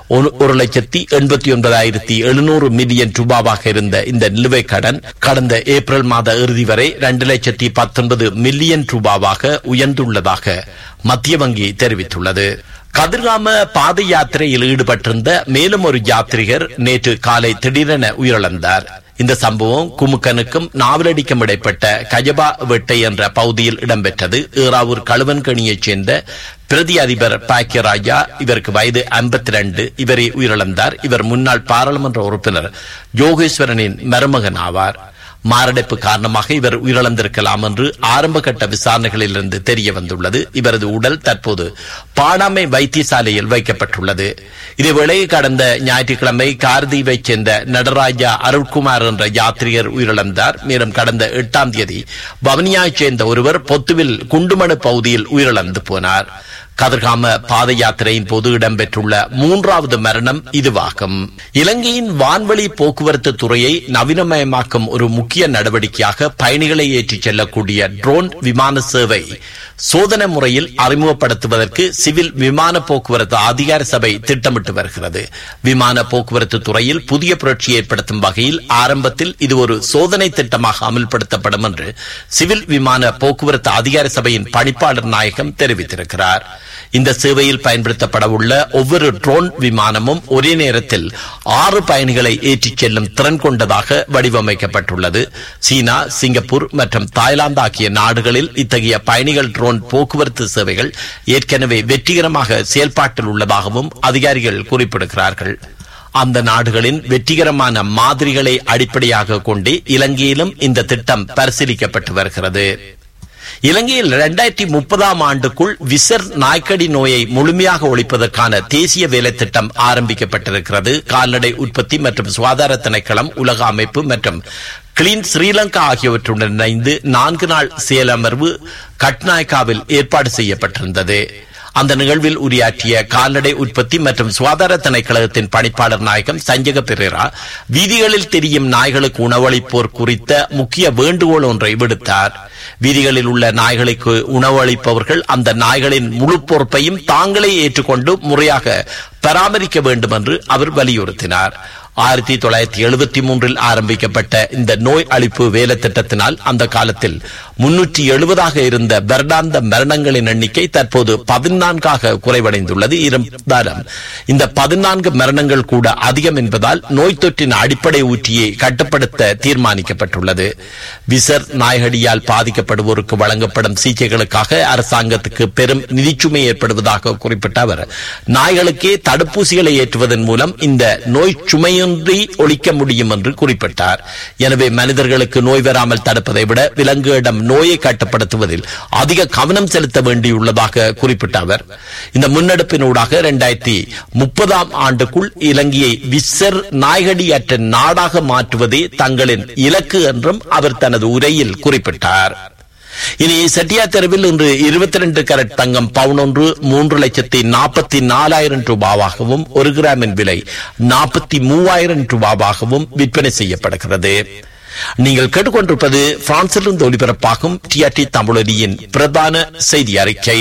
ஒரு- ஒரு லட்சத்தி எண்பத்தி ஒன்பதாயிரத்தி எழுநூறு மில்லியன் ரூபாவாக இருந்த இந்த நிலுவைக் கடன் கடந்த ஏப்ரல் மாத இறுதி வரை இரண்டு லட்சத்தி பத்தொன்பது மில்லியன் ரூபாவாக உயர்ந்துள்ளதாக மத்திய வங்கி தெரிவித்துள்ளது கதிர்காம பாத யாத்திரையில் ஈடுபட்டிருந்த மேலும் ஒரு யாத்ரிகர் நேற்று காலை திடீரென உயிரிழந்தார் இந்த சம்பவம் குமுக்கனுக்கும் நாவலடிக்கும் இடைப்பட்ட கஜபா வெட்டை என்ற பகுதியில் இடம்பெற்றது ஈராவூர் கழுவன்கணியைச் சேர்ந்த பிரதி அதிபர் பாக்கியராஜா இவருக்கு வயது 52 இவரை உயிரிழந்தார் இவர் முன்னாள் பாராளுமன்ற உறுப்பினர் யோகேஸ்வரனின் மருமகன் ஆவார் மாரடைப்பு காரணமாக இவர் உயிரிழந்திருக்கலாம் என்று ஆரம்ப கட்ட விசாரணைகளில் இருந்து தெரிய வந்துள்ளது இவரது உடல் தற்போது பாடாமை வைத்தியசாலையில் வைக்கப்பட்டுள்ளது இதேவேளை கடந்த ஞாயிற்றுக்கிழமை கார்தீவைச் சேர்ந்த நடராஜா அருள்குமார் என்ற யாத்ரிகர் உயிரிழந்தார் மேலும் கடந்த எட்டாம் தேதி வவனியாவைச் சேர்ந்த ஒருவர் பொத்துவில் குண்டுமணு பகுதியில் உயிரிழந்து போனார் கதிர்காம பாத யாத்திரையின் போது இடம்பெற்றுள்ள மூன்றாவது மரணம் இதுவாகும் இலங்கையின் வான்வழி போக்குவரத்து துறையை நவீனமயமாக்கும் ஒரு முக்கிய நடவடிக்கையாக பயணிகளை ஏற்றிச் செல்லக்கூடிய ட்ரோன் விமான சேவை சோதனை முறையில் அறிமுகப்படுத்துவதற்கு சிவில் விமான போக்குவரத்து அதிகார சபை திட்டமிட்டு வருகிறது விமான போக்குவரத்து துறையில் புதிய புரட்சி ஏற்படுத்தும் வகையில் ஆரம்பத்தில் இது ஒரு சோதனை திட்டமாக அமல்படுத்தப்படும் என்று சிவில் விமான போக்குவரத்து அதிகார சபையின் பணிப்பாளர் நாயகம் தெரிவித்திருக்கிறார் இந்த சேவையில் பயன்படுத்தப்பட உள்ள ஒவ்வொரு ட்ரோன் விமானமும் ஒரே நேரத்தில் ஆறு பயணிகளை ஏற்றிச் செல்லும் திறன் கொண்டதாக வடிவமைக்கப்பட்டுள்ளது சீனா சிங்கப்பூர் மற்றும் தாய்லாந்து ஆகிய நாடுகளில் இத்தகைய பயணிகள் ட்ரோன் போக்குவரத்து சேவைகள் ஏற்கனவே வெற்றிகரமாக செயல்பாட்டில் உள்ளதாகவும் அதிகாரிகள் குறிப்பிடுகிறார்கள் அந்த நாடுகளின் வெற்றிகரமான மாதிரிகளை அடிப்படையாக கொண்டு இலங்கையிலும் இந்த திட்டம் பரிசீலிக்கப்பட்டு வருகிறது இலங்கையில் இரண்டாயிரத்தி முப்பதாம் ஆண்டுக்குள் விசர் நாய்க்கடி நோயை முழுமையாக ஒழிப்பதற்கான தேசிய வேலை திட்டம் ஆரம்பிக்கப்பட்டிருக்கிறது கால்நடை உற்பத்தி மற்றும் சுகாதார திணைக்களம் உலக அமைப்பு மற்றும் கிளீன் ஸ்ரீலங்கா ஆகியவற்றுடன் இணைந்து நான்கு நாள் செயலமர்வு கட்நாயக்காவில் ஏற்பாடு செய்யப்பட்டிருந்தது அந்த நிகழ்வில் உரையாற்றிய கால்நடை உற்பத்தி மற்றும் சுகாதார திணைக்களத்தின் பணிப்பாளர் நாயகம் சஞ்சக பெரேரா வீதிகளில் தெரியும் நாய்களுக்கு உணவளிப்போர் குறித்த முக்கிய வேண்டுகோள் ஒன்றை விடுத்தார் வீதிகளில் உள்ள நாய்களுக்கு உணவளிப்பவர்கள் அந்த நாய்களின் முழு பொறுப்பையும் தாங்களே ஏற்றுக்கொண்டு முறையாக பராமரிக்க வேண்டும் என்று அவர் வலியுறுத்தினார் ஆயிரத்தி தொள்ளாயிரத்தி எழுபத்தி மூன்றில் ஆரம்பிக்கப்பட்ட இந்த நோய் அழிப்பு வேலை திட்டத்தினால் அந்த காலத்தில் முன்னூற்றி எழுபதாக இருந்த வருடாந்த மரணங்களின் எண்ணிக்கை தற்போது பதினான்காக குறைவடைந்துள்ளது இருந்தாலும் இந்த பதினான்கு மரணங்கள் கூட அதிகம் என்பதால் நோய் தொற்றின் அடிப்படை ஊற்றியை கட்டுப்படுத்த தீர்மானிக்கப்பட்டுள்ளது விசர் நாய்கடியால் பாதிக்கப்படுவோருக்கு வழங்கப்படும் சிகிச்சைகளுக்காக அரசாங்கத்துக்கு பெரும் நிதிச்சுமை ஏற்படுவதாக குறிப்பிட்ட அவர் நாய்களுக்கே தடுப்பூசிகளை ஏற்றுவதன் மூலம் இந்த நோய் சுமையின்றி ஒழிக்க முடியும் என்று குறிப்பிட்டார் எனவே மனிதர்களுக்கு நோய் வராமல் தடுப்பதை விட விலங்குகளிடம் நோயை கட்டுப்படுத்துவதில் அதிக கவனம் செலுத்த வேண்டியுள்ளதாக குறிப்பிட்ட அவர் இந்த முன்னெடுப்பினூடாக இரண்டாயிரத்தி முப்பதாம் ஆண்டுக்குள் இலங்கையை விசர் நாய்கடியற்ற நாடாக மாற்றுவதே தங்களின் இலக்கு என்றும் அவர் தனது உரையில் குறிப்பிட்டார் இனி செட்டியா தெருவில் இன்று இருபத்தி ரெண்டு கரட் தங்கம் பவுன் ஒன்று மூன்று லட்சத்தி நாற்பத்தி நாலாயிரம் ரூபாவாகவும் ஒரு கிராமின் விலை நாற்பத்தி மூவாயிரம் ரூபாவாகவும் விற்பனை செய்யப்படுகிறது நீங்கள் கேட்டுக்கொண்டிருப்பது பிரான்சிலிருந்து ஒலிபரப்பாகும் டிஆர்டி தமிழொலியின் பிரதான செய்தி அறிக்கை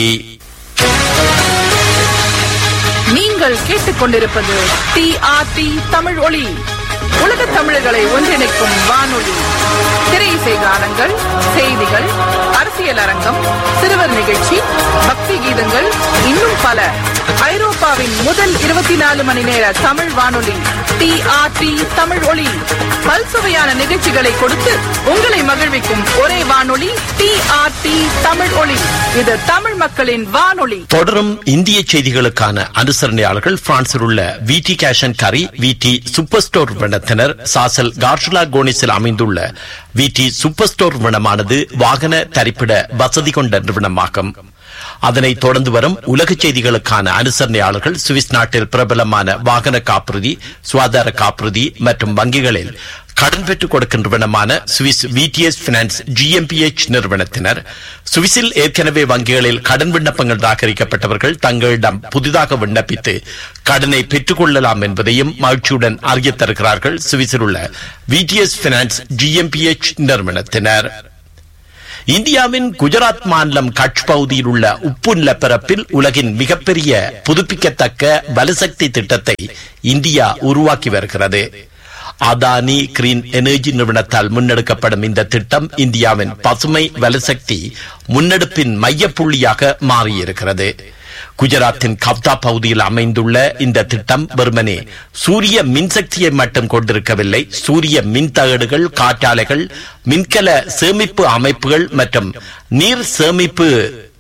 நீங்கள் கேட்டுக்கொண்டிருப்பது டிஆர்டி தமிழ் ஒளி உலக தமிழர்களை ஒன்றிணைக்கும் வானொலி திரை இசை கானங்கள் செய்திகள் அரசியல் அரங்கம் சிறுவர் நிகழ்ச்சி பக்தி கீதங்கள் இன்னும் பல ஐரோப்பாவின் முதல் இருபத்தி நாலு மணி நேர தமிழ் வானொலி டிஆர்டி தமிழ் ஒளி பல்சுவையான நிகழ்ச்சிகளை கொடுத்து உங்களை மகிழ்விக்கும் ஒரே வானொலி டிஆர்டி தமிழ் ஒளி இது தமிழ் மக்களின் வானொலி தொடரும் இந்திய செய்திகளுக்கான அனுசரணையாளர்கள் பிரான்சில் உள்ள விடி கேஷன் கரி விடி சூப்பர் ஸ்டோர் நிறுவனத்தினர் சாசல் கார்ஷுலா கோனிஸில் அமைந்துள்ள விடி சூப்பர் ஸ்டோர் நிறுவனமானது வாகன தரிப்பிட வசதி கொண்ட நிறுவனமாகும் அதனைத் தொடர்ந்து வரும் உலக செய்திகளுக்கான அனுசரணையாளர்கள் சுவிஸ் நாட்டில் பிரபலமான வாகன காப்புறுதி சுகாதார காப்புறுதி மற்றும் வங்கிகளில் கடன் பெற்றுக் கொடுக்கின்றவனமான சுவிஸ் விடிஎஸ் பினான்ஸ் ஜிஎம்பிஎச் நிறுவனத்தினர் சுவிஸில் ஏற்கனவே வங்கிகளில் கடன் விண்ணப்பங்கள் தாக்கரிக்கப்பட்டவர்கள் தங்களிடம் புதிதாக விண்ணப்பித்து கடனை பெற்றுக் கொள்ளலாம் என்பதையும் மகிழ்ச்சியுடன் அறியத் தருகிறார்கள் சுவிஸில் உள்ள விடிஎஸ் பினான்ஸ் ஜிஎம்பிஎச் நிறுவனத்தினர் இந்தியாவின் குஜராத் மாநிலம் கட்ச் பகுதியில் உள்ள உப்பு நிலப்பரப்பில் உலகின் மிகப்பெரிய புதுப்பிக்கத்தக்க வலுசக்தி திட்டத்தை இந்தியா உருவாக்கி வருகிறது அதானி கிரீன் எனர்ஜி நிறுவனத்தால் முன்னெடுக்கப்படும் இந்த திட்டம் இந்தியாவின் பசுமை வலுசக்தி முன்னெடுப்பின் மையப்புள்ளியாக மாறியிருக்கிறது குஜராத்தின் கப்தா பகுதியில் அமைந்துள்ள இந்த திட்டம் வெறுமனே சூரிய மின்சக்தியை மட்டும் கொண்டிருக்கவில்லை சூரிய மின்தகடுகள் காற்றாலைகள் மின்கல சேமிப்பு அமைப்புகள் மற்றும் நீர் சேமிப்பு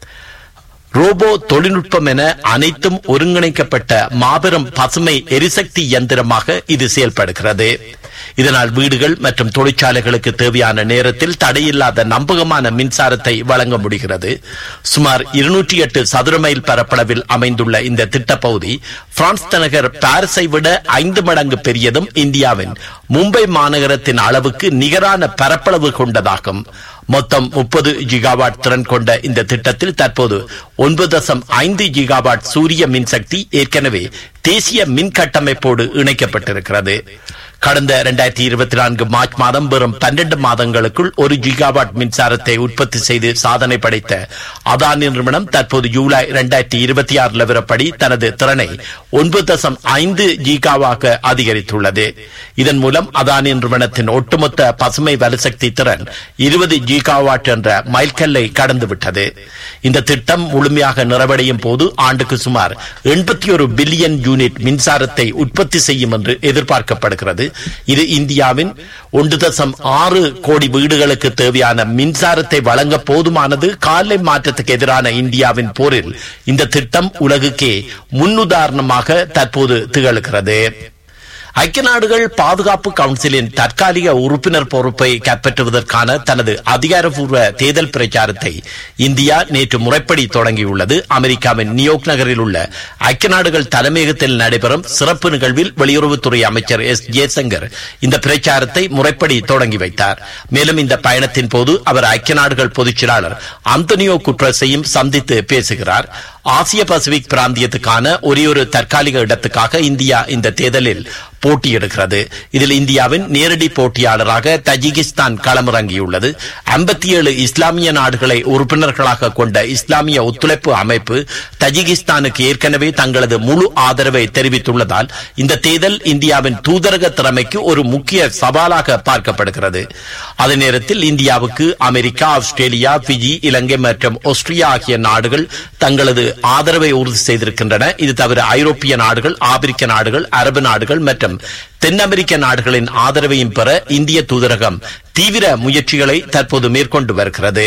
ரோபோ தொழில்நுட்பம் என அனைத்தும் ஒருங்கிணைக்கப்பட்ட மாபெரும் பசுமை எரிசக்தி இயந்திரமாக இது செயல்படுகிறது இதனால் வீடுகள் மற்றும் தொழிற்சாலைகளுக்கு தேவையான நேரத்தில் தடையில்லாத நம்பகமான மின்சாரத்தை வழங்க முடிகிறது சுமார் இருநூற்றி எட்டு சதுர மைல் பரப்பளவில் அமைந்துள்ள இந்த திட்டப்பகுதி பிரான்ஸ் தலைநகர் பாரிஸை விட ஐந்து மடங்கு பெரியதும் இந்தியாவின் மும்பை மாநகரத்தின் அளவுக்கு நிகரான பரப்பளவு கொண்டதாகும் மொத்தம் முப்பது ஜிகாவாட் திறன் கொண்ட இந்த திட்டத்தில் தற்போது ஒன்பது தசம் ஐந்து ஜிகாவாட் சூரிய மின்சக்தி ஏற்கனவே தேசிய மின் கட்டமைப்போடு இணைக்கப்பட்டிருக்கிறது கடந்த இரண்டாயிரத்தி இருபத்தி நான்கு மார்ச் மாதம் வெறும் பன்னெண்டு மாதங்களுக்குள் ஒரு ஜிகாவாட் மின்சாரத்தை உற்பத்தி செய்து சாதனை படைத்த அதானி நிறுவனம் தற்போது ஜூலை இரண்டாயிரத்தி இருபத்தி ஆறு நிலவரப்படி தனது திறனை ஒன்பது தசம் ஐந்து ஜிகாவாக அதிகரித்துள்ளது இதன் மூலம் அதானி நிறுவனத்தின் ஒட்டுமொத்த பசுமை வலுசக்தி திறன் இருபது ஜிகாவாட் என்ற மைல்கல்லை கடந்துவிட்டது இந்த திட்டம் முழுமையாக நிறைவடையும் போது ஆண்டுக்கு சுமார் எண்பத்தி ஒரு பில்லியன் யூனிட் மின்சாரத்தை உற்பத்தி செய்யும் என்று எதிர்பார்க்கப்படுகிறது இது இந்தியாவின் ஒன்று தசம் ஆறு கோடி வீடுகளுக்கு தேவையான மின்சாரத்தை வழங்க போதுமானது காலை மாற்றத்துக்கு எதிரான இந்தியாவின் போரில் இந்த திட்டம் உலகுக்கே முன்னுதாரணமாக தற்போது திகழ்கிறது ஐக்கிய நாடுகள் பாதுகாப்பு கவுன்சிலின் தற்காலிக உறுப்பினர் பொறுப்பை கைப்பற்றுவதற்கான தனது அதிகாரப்பூர்வ தேர்தல் பிரச்சாரத்தை இந்தியா நேற்று முறைப்படி தொடங்கியுள்ளது அமெரிக்காவின் நியூயோர்க் நகரில் உள்ள ஐக்கிய நாடுகள் தலைமையகத்தில் நடைபெறும் சிறப்பு நிகழ்வில் வெளியுறவுத்துறை அமைச்சர் எஸ் ஜெய்சங்கர் இந்த பிரச்சாரத்தை முறைப்படி தொடங்கி வைத்தார் மேலும் இந்த பயணத்தின் போது அவர் ஐக்கிய நாடுகள் பொதுச் செயலாளர் அந்தோனியோ குட்ரஸையும் சந்தித்து பேசுகிறார் ஆசிய பசிபிக் பிராந்தியத்துக்கான ஒரே ஒரு தற்காலிக இடத்துக்காக இந்தியா இந்த தேர்தலில் போட்டியிடுகிறது இதில் இந்தியாவின் நேரடி போட்டியாளராக தஜிகிஸ்தான் களமிறங்கியுள்ளது ஐம்பத்தி ஏழு இஸ்லாமிய நாடுகளை உறுப்பினர்களாக கொண்ட இஸ்லாமிய ஒத்துழைப்பு அமைப்பு தஜிகிஸ்தானுக்கு ஏற்கனவே தங்களது முழு ஆதரவை தெரிவித்துள்ளதால் இந்த தேர்தல் இந்தியாவின் தூதரக திறமைக்கு ஒரு முக்கிய சவாலாக பார்க்கப்படுகிறது அதே நேரத்தில் இந்தியாவுக்கு அமெரிக்கா ஆஸ்திரேலியா பிஜி இலங்கை மற்றும் ஆஸ்திரியா ஆகிய நாடுகள் தங்களது ஆதரவை உறுதி செய்திருக்கின்றன இது தவிர ஐரோப்பிய நாடுகள் ஆப்பிரிக்க நாடுகள் அரபு நாடுகள் மற்றும் தென் அமெரிக்க நாடுகளின் ஆதரவையும் பெற இந்திய தூதரகம் தீவிர முயற்சிகளை தற்போது மேற்கொண்டு வருகிறது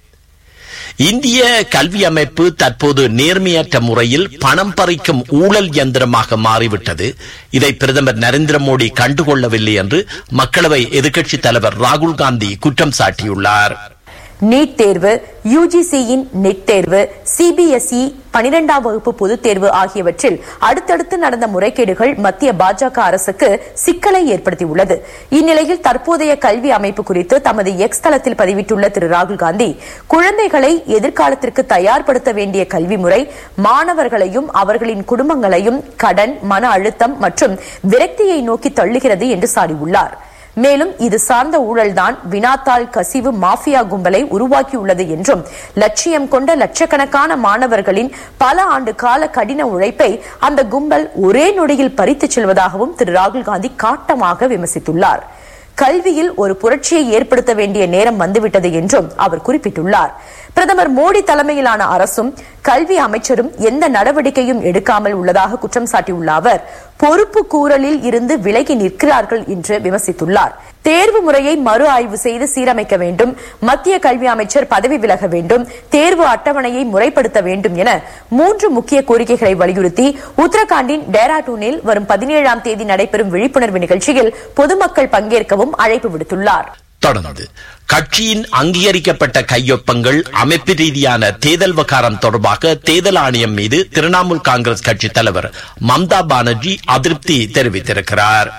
இந்திய கல்வி அமைப்பு தற்போது நேர்மையற்ற முறையில் பணம் பறிக்கும் ஊழல் இயந்திரமாக மாறிவிட்டது இதை பிரதமர் நரேந்திர மோடி கண்டுகொள்ளவில்லை என்று மக்களவை எதிர்க்கட்சித் தலைவர் ராகுல் காந்தி குற்றம் சாட்டியுள்ளார் நீட் தேர்வு யுஜிசியின் நெட் தேர்வு சிபிஎஸ்இ பனிரெண்டாம் வகுப்பு பொதுத் தேர்வு ஆகியவற்றில் அடுத்தடுத்து நடந்த முறைகேடுகள் மத்திய பாஜக அரசுக்கு சிக்கலை ஏற்படுத்தியுள்ளது இந்நிலையில் தற்போதைய கல்வி அமைப்பு குறித்து தமது எக்ஸ் தளத்தில் பதிவிட்டுள்ள திரு ராகுல் காந்தி குழந்தைகளை எதிர்காலத்திற்கு தயார்படுத்த வேண்டிய கல்வி முறை மாணவர்களையும் அவர்களின் குடும்பங்களையும் கடன் மன அழுத்தம் மற்றும் விரக்தியை நோக்கி தள்ளுகிறது என்று சாடியுள்ளார் மேலும் இது சார்ந்த ஊழல்தான் வினாத்தாள் கசிவு மாஃபியா கும்பலை உருவாக்கியுள்ளது என்றும் லட்சியம் கொண்ட லட்சக்கணக்கான மாணவர்களின் பல ஆண்டு கால கடின உழைப்பை அந்த கும்பல் ஒரே நொடியில் பறித்துச் செல்வதாகவும் திரு ராகுல் காந்தி காட்டமாக விமர்சித்துள்ளார் கல்வியில் ஒரு புரட்சியை ஏற்படுத்த வேண்டிய நேரம் வந்துவிட்டது என்றும் அவர் குறிப்பிட்டுள்ளார் பிரதமர் மோடி தலைமையிலான அரசும் கல்வி அமைச்சரும் எந்த நடவடிக்கையும் எடுக்காமல் உள்ளதாக குற்றம் சாட்டியுள்ள அவர் பொறுப்பு கூறலில் இருந்து விலகி நிற்கிறார்கள் என்று விமர்சித்துள்ளார் தேர்வு முறையை மறு ஆய்வு செய்து சீரமைக்க வேண்டும் மத்திய கல்வி அமைச்சர் பதவி விலக வேண்டும் தேர்வு அட்டவணையை முறைப்படுத்த வேண்டும் என மூன்று முக்கிய கோரிக்கைகளை வலியுறுத்தி உத்தரகாண்டின் டேராடூனில் வரும் பதினேழாம் தேதி நடைபெறும் விழிப்புணர்வு நிகழ்ச்சியில் பொதுமக்கள் பங்கேற்கவும் அழைப்பு விடுத்துள்ளார் தொடர்ந்து கட்சியின் அங்கீகரிக்கப்பட்ட கையொப்பங்கள் அமைப்பு ரீதியான தேர்தல் விவகாரம் தொடர்பாக தேர்தல் ஆணையம் மீது திரிணாமுல் காங்கிரஸ் கட்சி தலைவர் மம்தா பானர்ஜி அதிருப்தி தெரிவித்திருக்கிறார்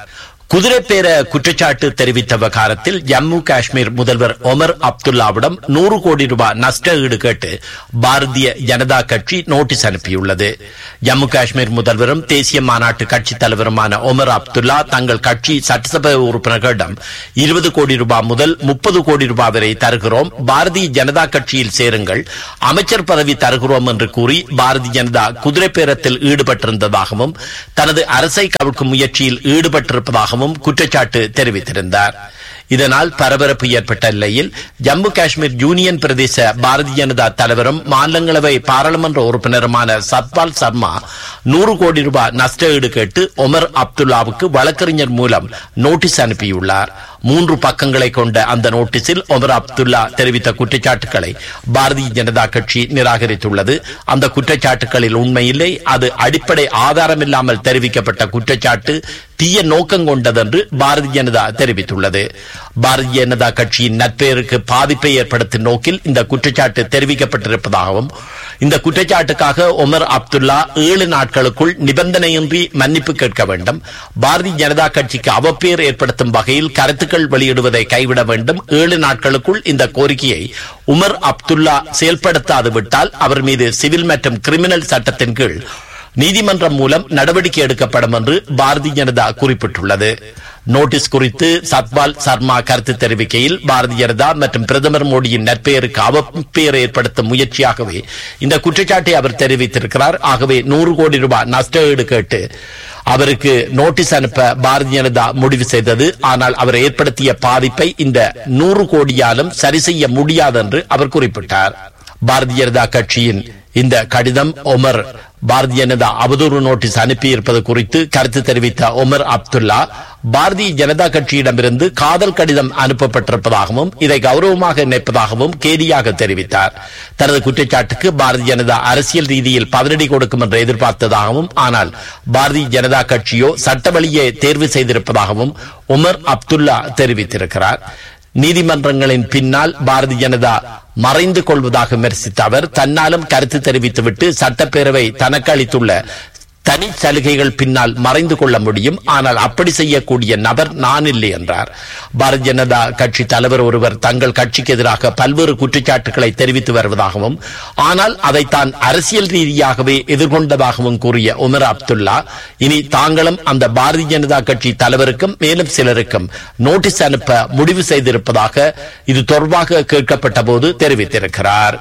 குதிரைப்பேர குற்றச்சாட்டு தெரிவித்த விவகாரத்தில் ஜம்மு காஷ்மீர் முதல்வர் ஒமர் அப்துல்லாவிடம் நூறு கோடி ரூபாய் நஷ்ட ஈடு கேட்டு பாரதிய ஜனதா கட்சி நோட்டீஸ் அனுப்பியுள்ளது ஜம்மு காஷ்மீர் முதல்வரும் தேசிய மாநாட்டு கட்சித் தலைவருமான ஒமர் அப்துல்லா தங்கள் கட்சி சட்டசபை உறுப்பினர்களிடம் இருபது கோடி ரூபாய் முதல் முப்பது கோடி ரூபாய் வரை தருகிறோம் பாரதிய ஜனதா கட்சியில் சேருங்கள் அமைச்சர் பதவி தருகிறோம் என்று கூறி பாரதிய ஜனதா குதிரை பேரத்தில் ஈடுபட்டிருந்ததாகவும் தனது அரசை கவிழ்க்கும் முயற்சியில் ஈடுபட்டிருப்பதாகவும் குற்றச்சாட்டு தெரிவித்திருந்தார் இதனால் பரபரப்பு ஏற்பட்ட நிலையில் ஜம்மு காஷ்மீர் யூனியன் பிரதேச பாரதிய ஜனதா தலைவரும் மாநிலங்களவை பாராளுமன்ற உறுப்பினருமான சத்பால் சர்மா நூறு கோடி ரூபாய் நஷ்ட ஈடு கேட்டு ஒமர் அப்துல்லாவுக்கு வழக்கறிஞர் மூலம் நோட்டீஸ் அனுப்பியுள்ளார் மூன்று பக்கங்களை கொண்ட அந்த நோட்டீஸில் ஒமர் அப்துல்லா தெரிவித்த குற்றச்சாட்டுகளை பாரதிய ஜனதா கட்சி நிராகரித்துள்ளது அந்த குற்றச்சாட்டுகளில் உண்மையில்லை அது அடிப்படை ஆதாரமில்லாமல் தெரிவிக்கப்பட்ட குற்றச்சாட்டு தீய நோக்கம் கொண்டதென்று பாரதிய ஜனதா தெரிவித்துள்ளது பாரதிய ஜனதா கட்சியின் நற்பெயருக்கு பாதிப்பை ஏற்படுத்தும் நோக்கில் இந்த குற்றச்சாட்டு தெரிவிக்கப்பட்டிருப்பதாகவும் இந்த குற்றச்சாட்டுக்காக ஒமர் அப்துல்லா ஏழு நாட்களுக்குள் நிபந்தனையின்றி மன்னிப்பு கேட்க வேண்டும் பாரதிய ஜனதா கட்சிக்கு அவப்பேர் ஏற்படுத்தும் வகையில் கருத்துக்கள் வெளியிடுவதை கைவிட வேண்டும் ஏழு நாட்களுக்குள் இந்த கோரிக்கையை உமர் அப்துல்லா செயல்படுத்தாது விட்டால் அவர் மீது சிவில் மற்றும் கிரிமினல் சட்டத்தின் கீழ் நீதிமன்றம் மூலம் நடவடிக்கை எடுக்கப்படும் என்று பாரதிய ஜனதா குறிப்பிட்டுள்ளது நோட்டீஸ் குறித்து சத்பால் சர்மா கருத்து தெரிவிக்கையில் பாரதிய ஜனதா மற்றும் பிரதமர் மோடியின் நற்பெயருக்கு அவப்பெயர் ஏற்படுத்தும் முயற்சியாகவே இந்த குற்றச்சாட்டை அவர் தெரிவித்திருக்கிறார் ஆகவே நூறு கோடி ரூபாய் நஷ்ட ஈடு கேட்டு அவருக்கு நோட்டீஸ் அனுப்ப பாரதிய ஜனதா முடிவு செய்தது ஆனால் அவர் ஏற்படுத்திய பாதிப்பை இந்த நூறு கோடியாலும் சரி செய்ய முடியாது என்று அவர் குறிப்பிட்டார் பாரதிய ஜனதா கட்சியின் இந்த கடிதம் ஒமர் பாரதிய ஜனதா அவதூறு நோட்டீஸ் அனுப்பியிருப்பது குறித்து கருத்து தெரிவித்த ஒமர் அப்துல்லா பாரதிய ஜனதா கட்சியிடமிருந்து காதல் கடிதம் அனுப்பப்பட்டிருப்பதாகவும் இதை கௌரவமாக நினைப்பதாகவும் கேலியாக தெரிவித்தார் தனது குற்றச்சாட்டுக்கு பாரதிய ஜனதா அரசியல் ரீதியில் பதிலடி கொடுக்கும் என்று எதிர்பார்த்ததாகவும் ஆனால் பாரதிய ஜனதா கட்சியோ சட்ட வழியை தேர்வு செய்திருப்பதாகவும் உமர் அப்துல்லா தெரிவித்திருக்கிறார் நீதிமன்றங்களின் பின்னால் பாரதிய ஜனதா மறைந்து கொள்வதாக விமர்சித்த அவர் தன்னாலும் கருத்து தெரிவித்துவிட்டு சட்டப்பேரவை தனக்கு அளித்துள்ள தனி சலுகைகள் பின்னால் மறைந்து கொள்ள முடியும் ஆனால் அப்படி செய்யக்கூடிய நபர் நான் இல்லை என்றார் பாரதிய ஜனதா கட்சி தலைவர் ஒருவர் தங்கள் கட்சிக்கு எதிராக பல்வேறு குற்றச்சாட்டுகளை தெரிவித்து வருவதாகவும் ஆனால் அதை தான் அரசியல் ரீதியாகவே எதிர்கொண்டதாகவும் கூறிய உமர் அப்துல்லா இனி தாங்களும் அந்த பாரதிய ஜனதா கட்சி தலைவருக்கும் மேலும் சிலருக்கும் நோட்டீஸ் அனுப்ப முடிவு செய்திருப்பதாக இது தொடர்பாக கேட்கப்பட்ட போது தெரிவித்திருக்கிறார்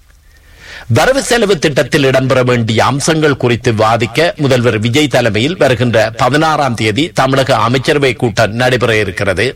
வரவு செலவு திட்டத்தில் இடம்பெற வேண்டிய அம்சங்கள் குறித்து விவாதிக்க முதல்வர் விஜய் தலைமையில் வருகின்ற பதினாறாம் தேதி தமிழக அமைச்சரவை கூட்டம் நடைபெற இருக்கிறது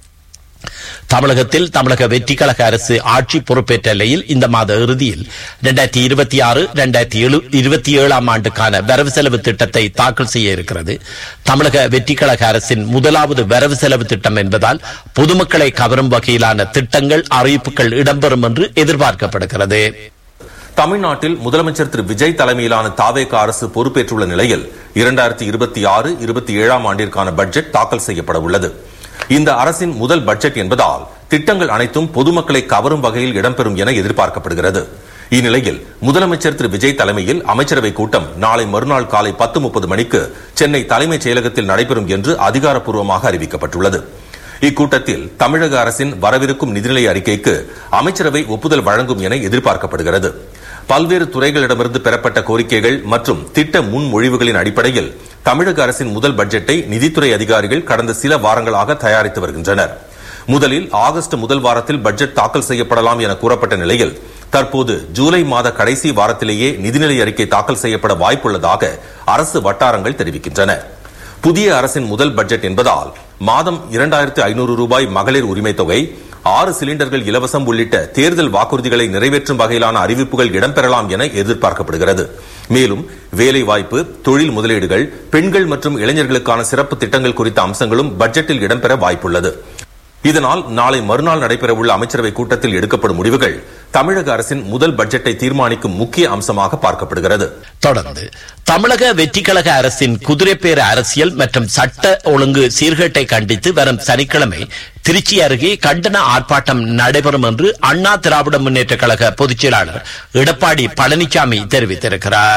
தமிழகத்தில் தமிழக வெற்றி கழக அரசு ஆட்சி பொறுப்பேற்ற நிலையில் இந்த மாத இறுதியில் இரண்டாயிரத்தி இருபத்தி ஆறு இரண்டாயிரத்தி இருபத்தி ஏழாம் ஆண்டுக்கான வரவு செலவு திட்டத்தை தாக்கல் செய்ய இருக்கிறது தமிழக வெற்றி கழக அரசின் முதலாவது வரவு செலவு திட்டம் என்பதால் பொதுமக்களை கவரும் வகையிலான திட்டங்கள் அறிவிப்புகள் இடம்பெறும் என்று எதிர்பார்க்கப்படுகிறது தமிழ்நாட்டில் முதலமைச்சர் திரு விஜய் தலைமையிலான தாவேக அரசு பொறுப்பேற்றுள்ள நிலையில் இரண்டாயிரத்தி இருபத்தி ஆறு இருபத்தி ஏழாம் ஆண்டிற்கான பட்ஜெட் தாக்கல் செய்யப்பட உள்ளது இந்த அரசின் முதல் பட்ஜெட் என்பதால் திட்டங்கள் அனைத்தும் பொதுமக்களை கவரும் வகையில் இடம்பெறும் என எதிர்பார்க்கப்படுகிறது இந்நிலையில் முதலமைச்சர் திரு விஜய் தலைமையில் அமைச்சரவை கூட்டம் நாளை மறுநாள் காலை பத்து முப்பது மணிக்கு சென்னை தலைமைச் செயலகத்தில் நடைபெறும் என்று அதிகாரப்பூர்வமாக அறிவிக்கப்பட்டுள்ளது இக்கூட்டத்தில் தமிழக அரசின் வரவிருக்கும் நிதிநிலை அறிக்கைக்கு அமைச்சரவை ஒப்புதல் வழங்கும் என எதிர்பார்க்கப்படுகிறது பல்வேறு துறைகளிடமிருந்து பெறப்பட்ட கோரிக்கைகள் மற்றும் திட்ட முன்மொழிவுகளின் அடிப்படையில் தமிழக அரசின் முதல் பட்ஜெட்டை நிதித்துறை அதிகாரிகள் கடந்த சில வாரங்களாக தயாரித்து வருகின்றனர் முதலில் ஆகஸ்ட் முதல் வாரத்தில் பட்ஜெட் தாக்கல் செய்யப்படலாம் என கூறப்பட்ட நிலையில் தற்போது ஜூலை மாத கடைசி வாரத்திலேயே நிதிநிலை அறிக்கை தாக்கல் செய்யப்பட வாய்ப்புள்ளதாக அரசு வட்டாரங்கள் தெரிவிக்கின்றன புதிய அரசின் முதல் பட்ஜெட் என்பதால் மாதம் இரண்டாயிரத்து ஐநூறு ரூபாய் மகளிர் உரிமை தொகை ஆறு சிலிண்டர்கள் இலவசம் உள்ளிட்ட தேர்தல் வாக்குறுதிகளை நிறைவேற்றும் வகையிலான அறிவிப்புகள் இடம்பெறலாம் என எதிர்பார்க்கப்படுகிறது மேலும் வேலைவாய்ப்பு தொழில் முதலீடுகள் பெண்கள் மற்றும் இளைஞர்களுக்கான சிறப்பு திட்டங்கள் குறித்த அம்சங்களும் பட்ஜெட்டில் இடம்பெற வாய்ப்புள்ளது இதனால் நாளை மறுநாள் நடைபெறவுள்ள அமைச்சரவை கூட்டத்தில் எடுக்கப்படும் முடிவுகள் தமிழக அரசின் முதல் பட்ஜெட்டை தீர்மானிக்கும் முக்கிய அம்சமாக பார்க்கப்படுகிறது தொடர்ந்து தமிழக வெற்றிக்கழக அரசின் குதிரைப்பேர அரசியல் மற்றும் சட்ட ஒழுங்கு சீர்கேட்டை கண்டித்து வரும் சனிக்கிழமை திருச்சி அருகே கண்டன ஆர்ப்பாட்டம் நடைபெறும் என்று அண்ணா திராவிட முன்னேற்ற கழக பொதுச் செயலாளர் எடப்பாடி பழனிசாமி தெரிவித்திருக்கிறார்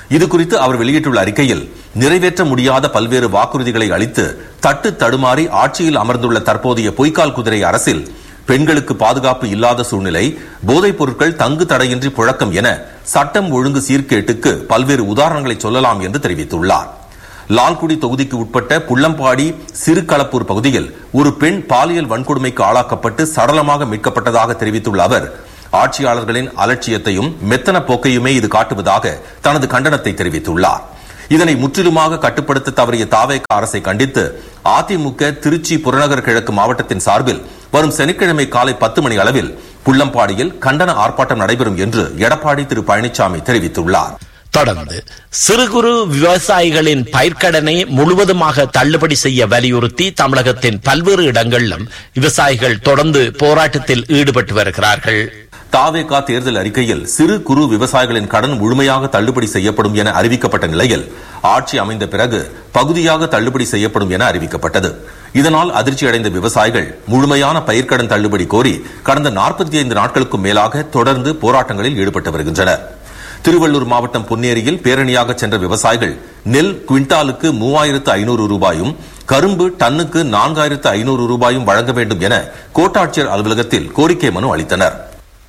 இது குறித்து அவர் வெளியிட்டுள்ள அறிக்கையில் நிறைவேற்ற முடியாத பல்வேறு வாக்குறுதிகளை அளித்து தட்டு தடுமாறி ஆட்சியில் அமர்ந்துள்ள தற்போதைய பொய்க்கால் குதிரை அரசில் பெண்களுக்கு பாதுகாப்பு இல்லாத சூழ்நிலை போதைப் பொருட்கள் தங்கு தடையின்றி புழக்கம் என சட்டம் ஒழுங்கு சீர்கேட்டுக்கு பல்வேறு உதாரணங்களை சொல்லலாம் என்று தெரிவித்துள்ளார் லால்குடி தொகுதிக்கு உட்பட்ட புள்ளம்பாடி சிறுகளப்பூர் பகுதியில் ஒரு பெண் பாலியல் வன்கொடுமைக்கு ஆளாக்கப்பட்டு சடலமாக மீட்கப்பட்டதாக தெரிவித்துள்ள அவர் ஆட்சியாளர்களின் அலட்சியத்தையும் மெத்தன போக்கையுமே இது காட்டுவதாக தனது கண்டனத்தை தெரிவித்துள்ளார் இதனை முற்றிலுமாக கட்டுப்படுத்த தவறிய தாவேக அரசை கண்டித்து அதிமுக திருச்சி புறநகர் கிழக்கு மாவட்டத்தின் சார்பில் வரும் சனிக்கிழமை காலை பத்து மணி அளவில் புள்ளம்பாடியில் கண்டன ஆர்ப்பாட்டம் நடைபெறும் என்று எடப்பாடி திரு பழனிசாமி தெரிவித்துள்ளார் தொடர்ந்து சிறு குறு விவசாயிகளின் பயிர்க்கடனை முழுவதுமாக தள்ளுபடி செய்ய வலியுறுத்தி தமிழகத்தின் பல்வேறு இடங்களிலும் விவசாயிகள் தொடர்ந்து போராட்டத்தில் ஈடுபட்டு வருகிறார்கள் தாவேகா தேர்தல் அறிக்கையில் சிறு குறு விவசாயிகளின் கடன் முழுமையாக தள்ளுபடி செய்யப்படும் என அறிவிக்கப்பட்ட நிலையில் ஆட்சி அமைந்த பிறகு பகுதியாக தள்ளுபடி செய்யப்படும் என அறிவிக்கப்பட்டது இதனால் அதிர்ச்சி அடைந்த விவசாயிகள் முழுமையான பயிர்க்கடன் தள்ளுபடி கோரி கடந்த நாற்பத்தி ஐந்து நாட்களுக்கும் மேலாக தொடர்ந்து போராட்டங்களில் ஈடுபட்டு வருகின்றனர் திருவள்ளூர் மாவட்டம் பொன்னேரியில் பேரணியாக சென்ற விவசாயிகள் நெல் குவிண்டாலுக்கு மூவாயிரத்து ஐநூறு ரூபாயும் கரும்பு டன்னுக்கு நான்காயிரத்து ஐநூறு ரூபாயும் வழங்க வேண்டும் என கோட்டாட்சியர் அலுவலகத்தில் கோரிக்கை மனு அளித்தனர்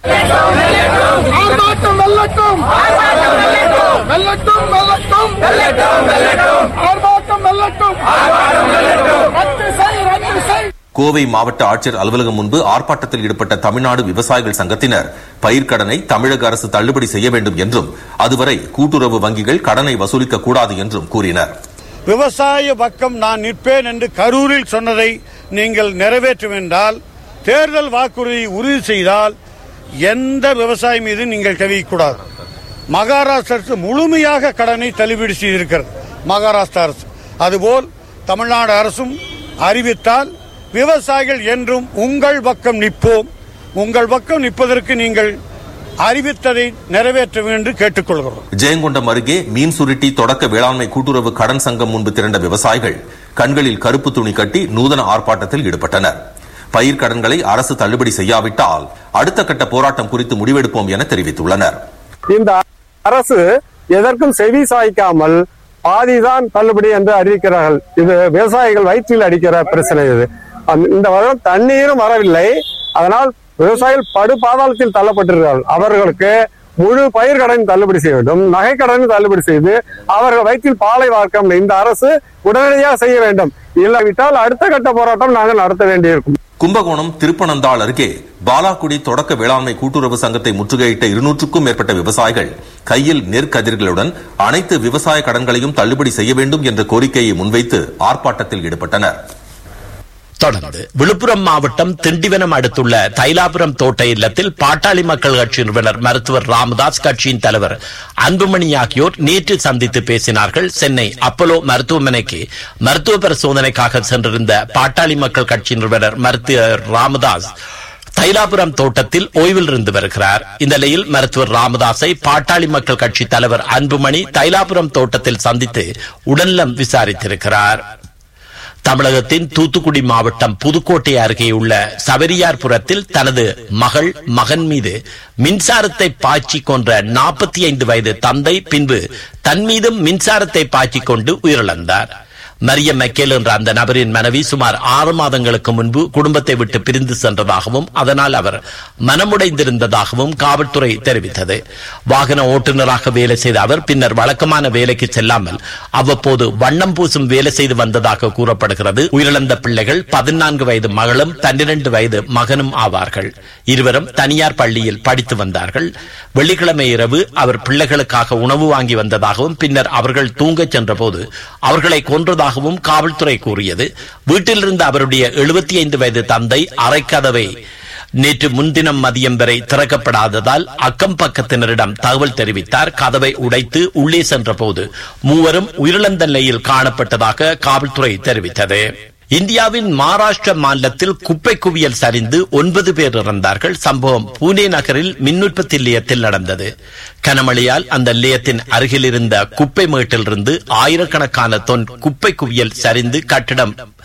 ஆர்ப்பாட்டம் வெல்லட்டும் வெல்லட்டும் வெல்லட்டும் ஆர்ப்பாட்டம் வெல்லட்டும் ரத்து செய் ரத்து செய் கோவை மாவட்ட ஆட்சியர் அலுவலகம் முன்பு ஆர்ப்பாட்டத்தில் ஈடுபட்ட தமிழ்நாடு விவசாயிகள் சங்கத்தினர் பயிர்க்கடனை தமிழக அரசு தள்ளுபடி செய்ய வேண்டும் என்றும் அதுவரை கூட்டுறவு வங்கிகள் கடனை வசூலிக்க கூடாது என்றும் கூறினர் விவசாய பக்கம் நான் நிற்பேன் என்று கரூரில் சொன்னதை நீங்கள் நிறைவேற்றும் என்றால் தேர்தல் வாக்குறுதி உறுதி செய்தால் எந்த விவசாயி மீது நீங்கள் கவிக்கூடாது மகாராஷ்டிர அரசு முழுமையாக கடனை தள்ளுபடி செய்திருக்கிறது மகாராஷ்டிரா அரசு அதுபோல் தமிழ்நாடு அரசும் அறிவித்தால் விவசாயிகள் என்றும் உங்கள் பக்கம் நிற்போம் உங்கள் பக்கம் நிற்பதற்கு நீங்கள் அறிவித்ததை நிறைவேற்ற வேண்டும் கேட்டுக்கொள்கிறோம் ஜெயங்கொண்டம் அருகே மீன் சுருட்டி தொடக்க வேளாண்மை கூட்டுறவு கடன் சங்கம் முன்பு திரண்ட விவசாயிகள் கண்களில் கருப்பு துணி கட்டி நூதன ஆர்ப்பாட்டத்தில் ஈடுபட்டனர் பயிர்க்கடன்களை அரசு தள்ளுபடி செய்யாவிட்டால் அடுத்த கட்ட போராட்டம் குறித்து முடிவெடுப்போம் என தெரிவித்துள்ளனர் இந்த அரசு எதற்கும் செவி சாய்க்காமல் பாதிதான் தள்ளுபடி என்று அறிவிக்கிறார்கள் இது விவசாயிகள் வயிற்றில் அடிக்கிற பிரச்சனை இது அந்த- இந்த வருடம் தண்ணீரும் வரவில்லை அதனால் விவசாயிகள் படு பாதாளத்தில் தள்ளப்பட்டிருக்கிறார்கள் அவர்களுக்கு முழு பயிர் கடன் தள்ளுபடி செய்ய வேண்டும் நகை கடன் தள்ளுபடி செய்து அவர்கள் வயிற்றில் பாலை வார்க்க இந்த அரசு உடனடியாக செய்ய வேண்டும் இல்லாவிட்டால் அடுத்த கட்ட போராட்டம் நாங்கள் நடத்த வேண்டியிருக்கும் கும்பகோணம் திருப்பனந்தாள் அருகே பாலாக்குடி தொடக்க வேளாண்மை கூட்டுறவு சங்கத்தை முற்றுகையிட்ட இருநூற்றுக்கும் மேற்பட்ட விவசாயிகள் கையில் நெற்கதிர்களுடன் அனைத்து விவசாய கடன்களையும் தள்ளுபடி செய்ய வேண்டும் என்ற கோரிக்கையை முன்வைத்து ஆர்ப்பாட்டத்தில் ஈடுபட்டனர் தொடர்ந்து விழுப்புரம் மாவட்டம் திண்டிவனம் அடுத்துள்ள தைலாபுரம் தோட்ட இல்லத்தில் பாட்டாளி மக்கள் கட்சி நிறுவனர் மருத்துவர் ராமதாஸ் கட்சியின் தலைவர் அன்புமணி ஆகியோர் நேற்று சந்தித்து பேசினார்கள் சென்னை அப்போலோ மருத்துவமனைக்கு மருத்துவ பரிசோதனைக்காக சென்றிருந்த பாட்டாளி மக்கள் கட்சி நிறுவனர் மருத்துவர் ராமதாஸ் தைலாபுரம் தோட்டத்தில் ஓய்வில் இருந்து வருகிறார் இந்த நிலையில் மருத்துவர் ராமதாஸை பாட்டாளி மக்கள் கட்சி தலைவர் அன்புமணி தைலாபுரம் தோட்டத்தில் சந்தித்து உடல்நலம் விசாரித்திருக்கிறார் தமிழகத்தின் தூத்துக்குடி மாவட்டம் புதுக்கோட்டை அருகே உள்ள சபரியார்புரத்தில் தனது மகள் மகன் மீது மின்சாரத்தை பாய்ச்சி கொன்ற நாற்பத்தி ஐந்து வயது தந்தை பின்பு தன் மீதும் மின்சாரத்தை பாய்ச்சிக் கொண்டு உயிரிழந்தார் மரியம் மெக்கேல் என்ற அந்த நபரின் மனைவி சுமார் ஆறு மாதங்களுக்கு முன்பு குடும்பத்தை விட்டு பிரிந்து சென்றதாகவும் அதனால் அவர் மனமுடைந்திருந்ததாகவும் காவல்துறை தெரிவித்தது வாகன ஓட்டுநராக வேலை செய்த அவர் பின்னர் வழக்கமான வேலைக்கு செல்லாமல் அவ்வப்போது வண்ணம் பூசும் வேலை செய்து வந்ததாக கூறப்படுகிறது உயிரிழந்த பிள்ளைகள் பதினான்கு வயது மகளும் பன்னிரண்டு வயது மகனும் ஆவார்கள் இருவரும் தனியார் பள்ளியில் படித்து வந்தார்கள் வெள்ளிக்கிழமை இரவு அவர் பிள்ளைகளுக்காக உணவு வாங்கி வந்ததாகவும் பின்னர் அவர்கள் தூங்கச் சென்றபோது அவர்களை கொன்றதாகவும் காவல்துறை கூறியது வீட்டிலிருந்த அவருடைய எழுபத்தி ஐந்து வயது தந்தை அரைக்கதவை நேற்று முன்தினம் மதியம் வரை திறக்கப்படாததால் அக்கம் பக்கத்தினரிடம் தகவல் தெரிவித்தார் கதவை உடைத்து உள்ளே சென்றபோது மூவரும் உயிரிழந்த நிலையில் காணப்பட்டதாக காவல்துறை தெரிவித்தது இந்தியாவின் மகாராஷ்டிர மாநிலத்தில் குப்பை குவியல் சரிந்து ஒன்பது பேர் இறந்தார்கள் சம்பவம் பூனே நகரில் மின் உற்பத்தி நிலையத்தில் நடந்தது கனமழையால் அந்த நிலையத்தின் அருகில் இருந்த குப்பை மேட்டிலிருந்து ஆயிரக்கணக்கான தொன் குப்பை குவியல் சரிந்து கட்டிடம்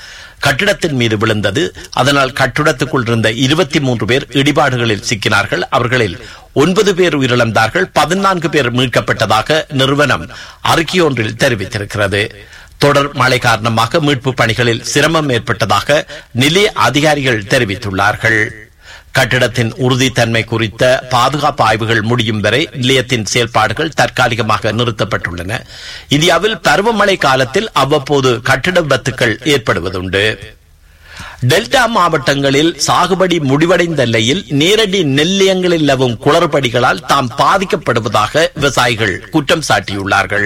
கட்டிடத்தின் மீது விழுந்தது அதனால் கட்டிடத்துக்குள் இருந்த இருபத்தி மூன்று பேர் இடிபாடுகளில் சிக்கினார்கள் அவர்களில் ஒன்பது பேர் உயிரிழந்தார்கள் பதினான்கு பேர் மீட்கப்பட்டதாக நிறுவனம் அறிக்கையொன்றில் தெரிவித்திருக்கிறது தொடர் மழை காரணமாக மீட்பு பணிகளில் சிரமம் ஏற்பட்டதாக நிலைய அதிகாரிகள் தெரிவித்துள்ளார்கள் கட்டிடத்தின் உறுதித்தன்மை குறித்த பாதுகாப்பு ஆய்வுகள் முடியும் வரை நிலையத்தின் செயல்பாடுகள் தற்காலிகமாக நிறுத்தப்பட்டுள்ளன இந்தியாவில் பருவமழை காலத்தில் அவ்வப்போது கட்டிட விபத்துக்கள் ஏற்படுவதுண்டு டெல்டா மாவட்டங்களில் சாகுபடி முடிவடைந்த நிலையில் நேரடி நெல்லியங்களில் நிலவும் குளறுபடிகளால் தாம் பாதிக்கப்படுவதாக விவசாயிகள் குற்றம் சாட்டியுள்ளார்கள்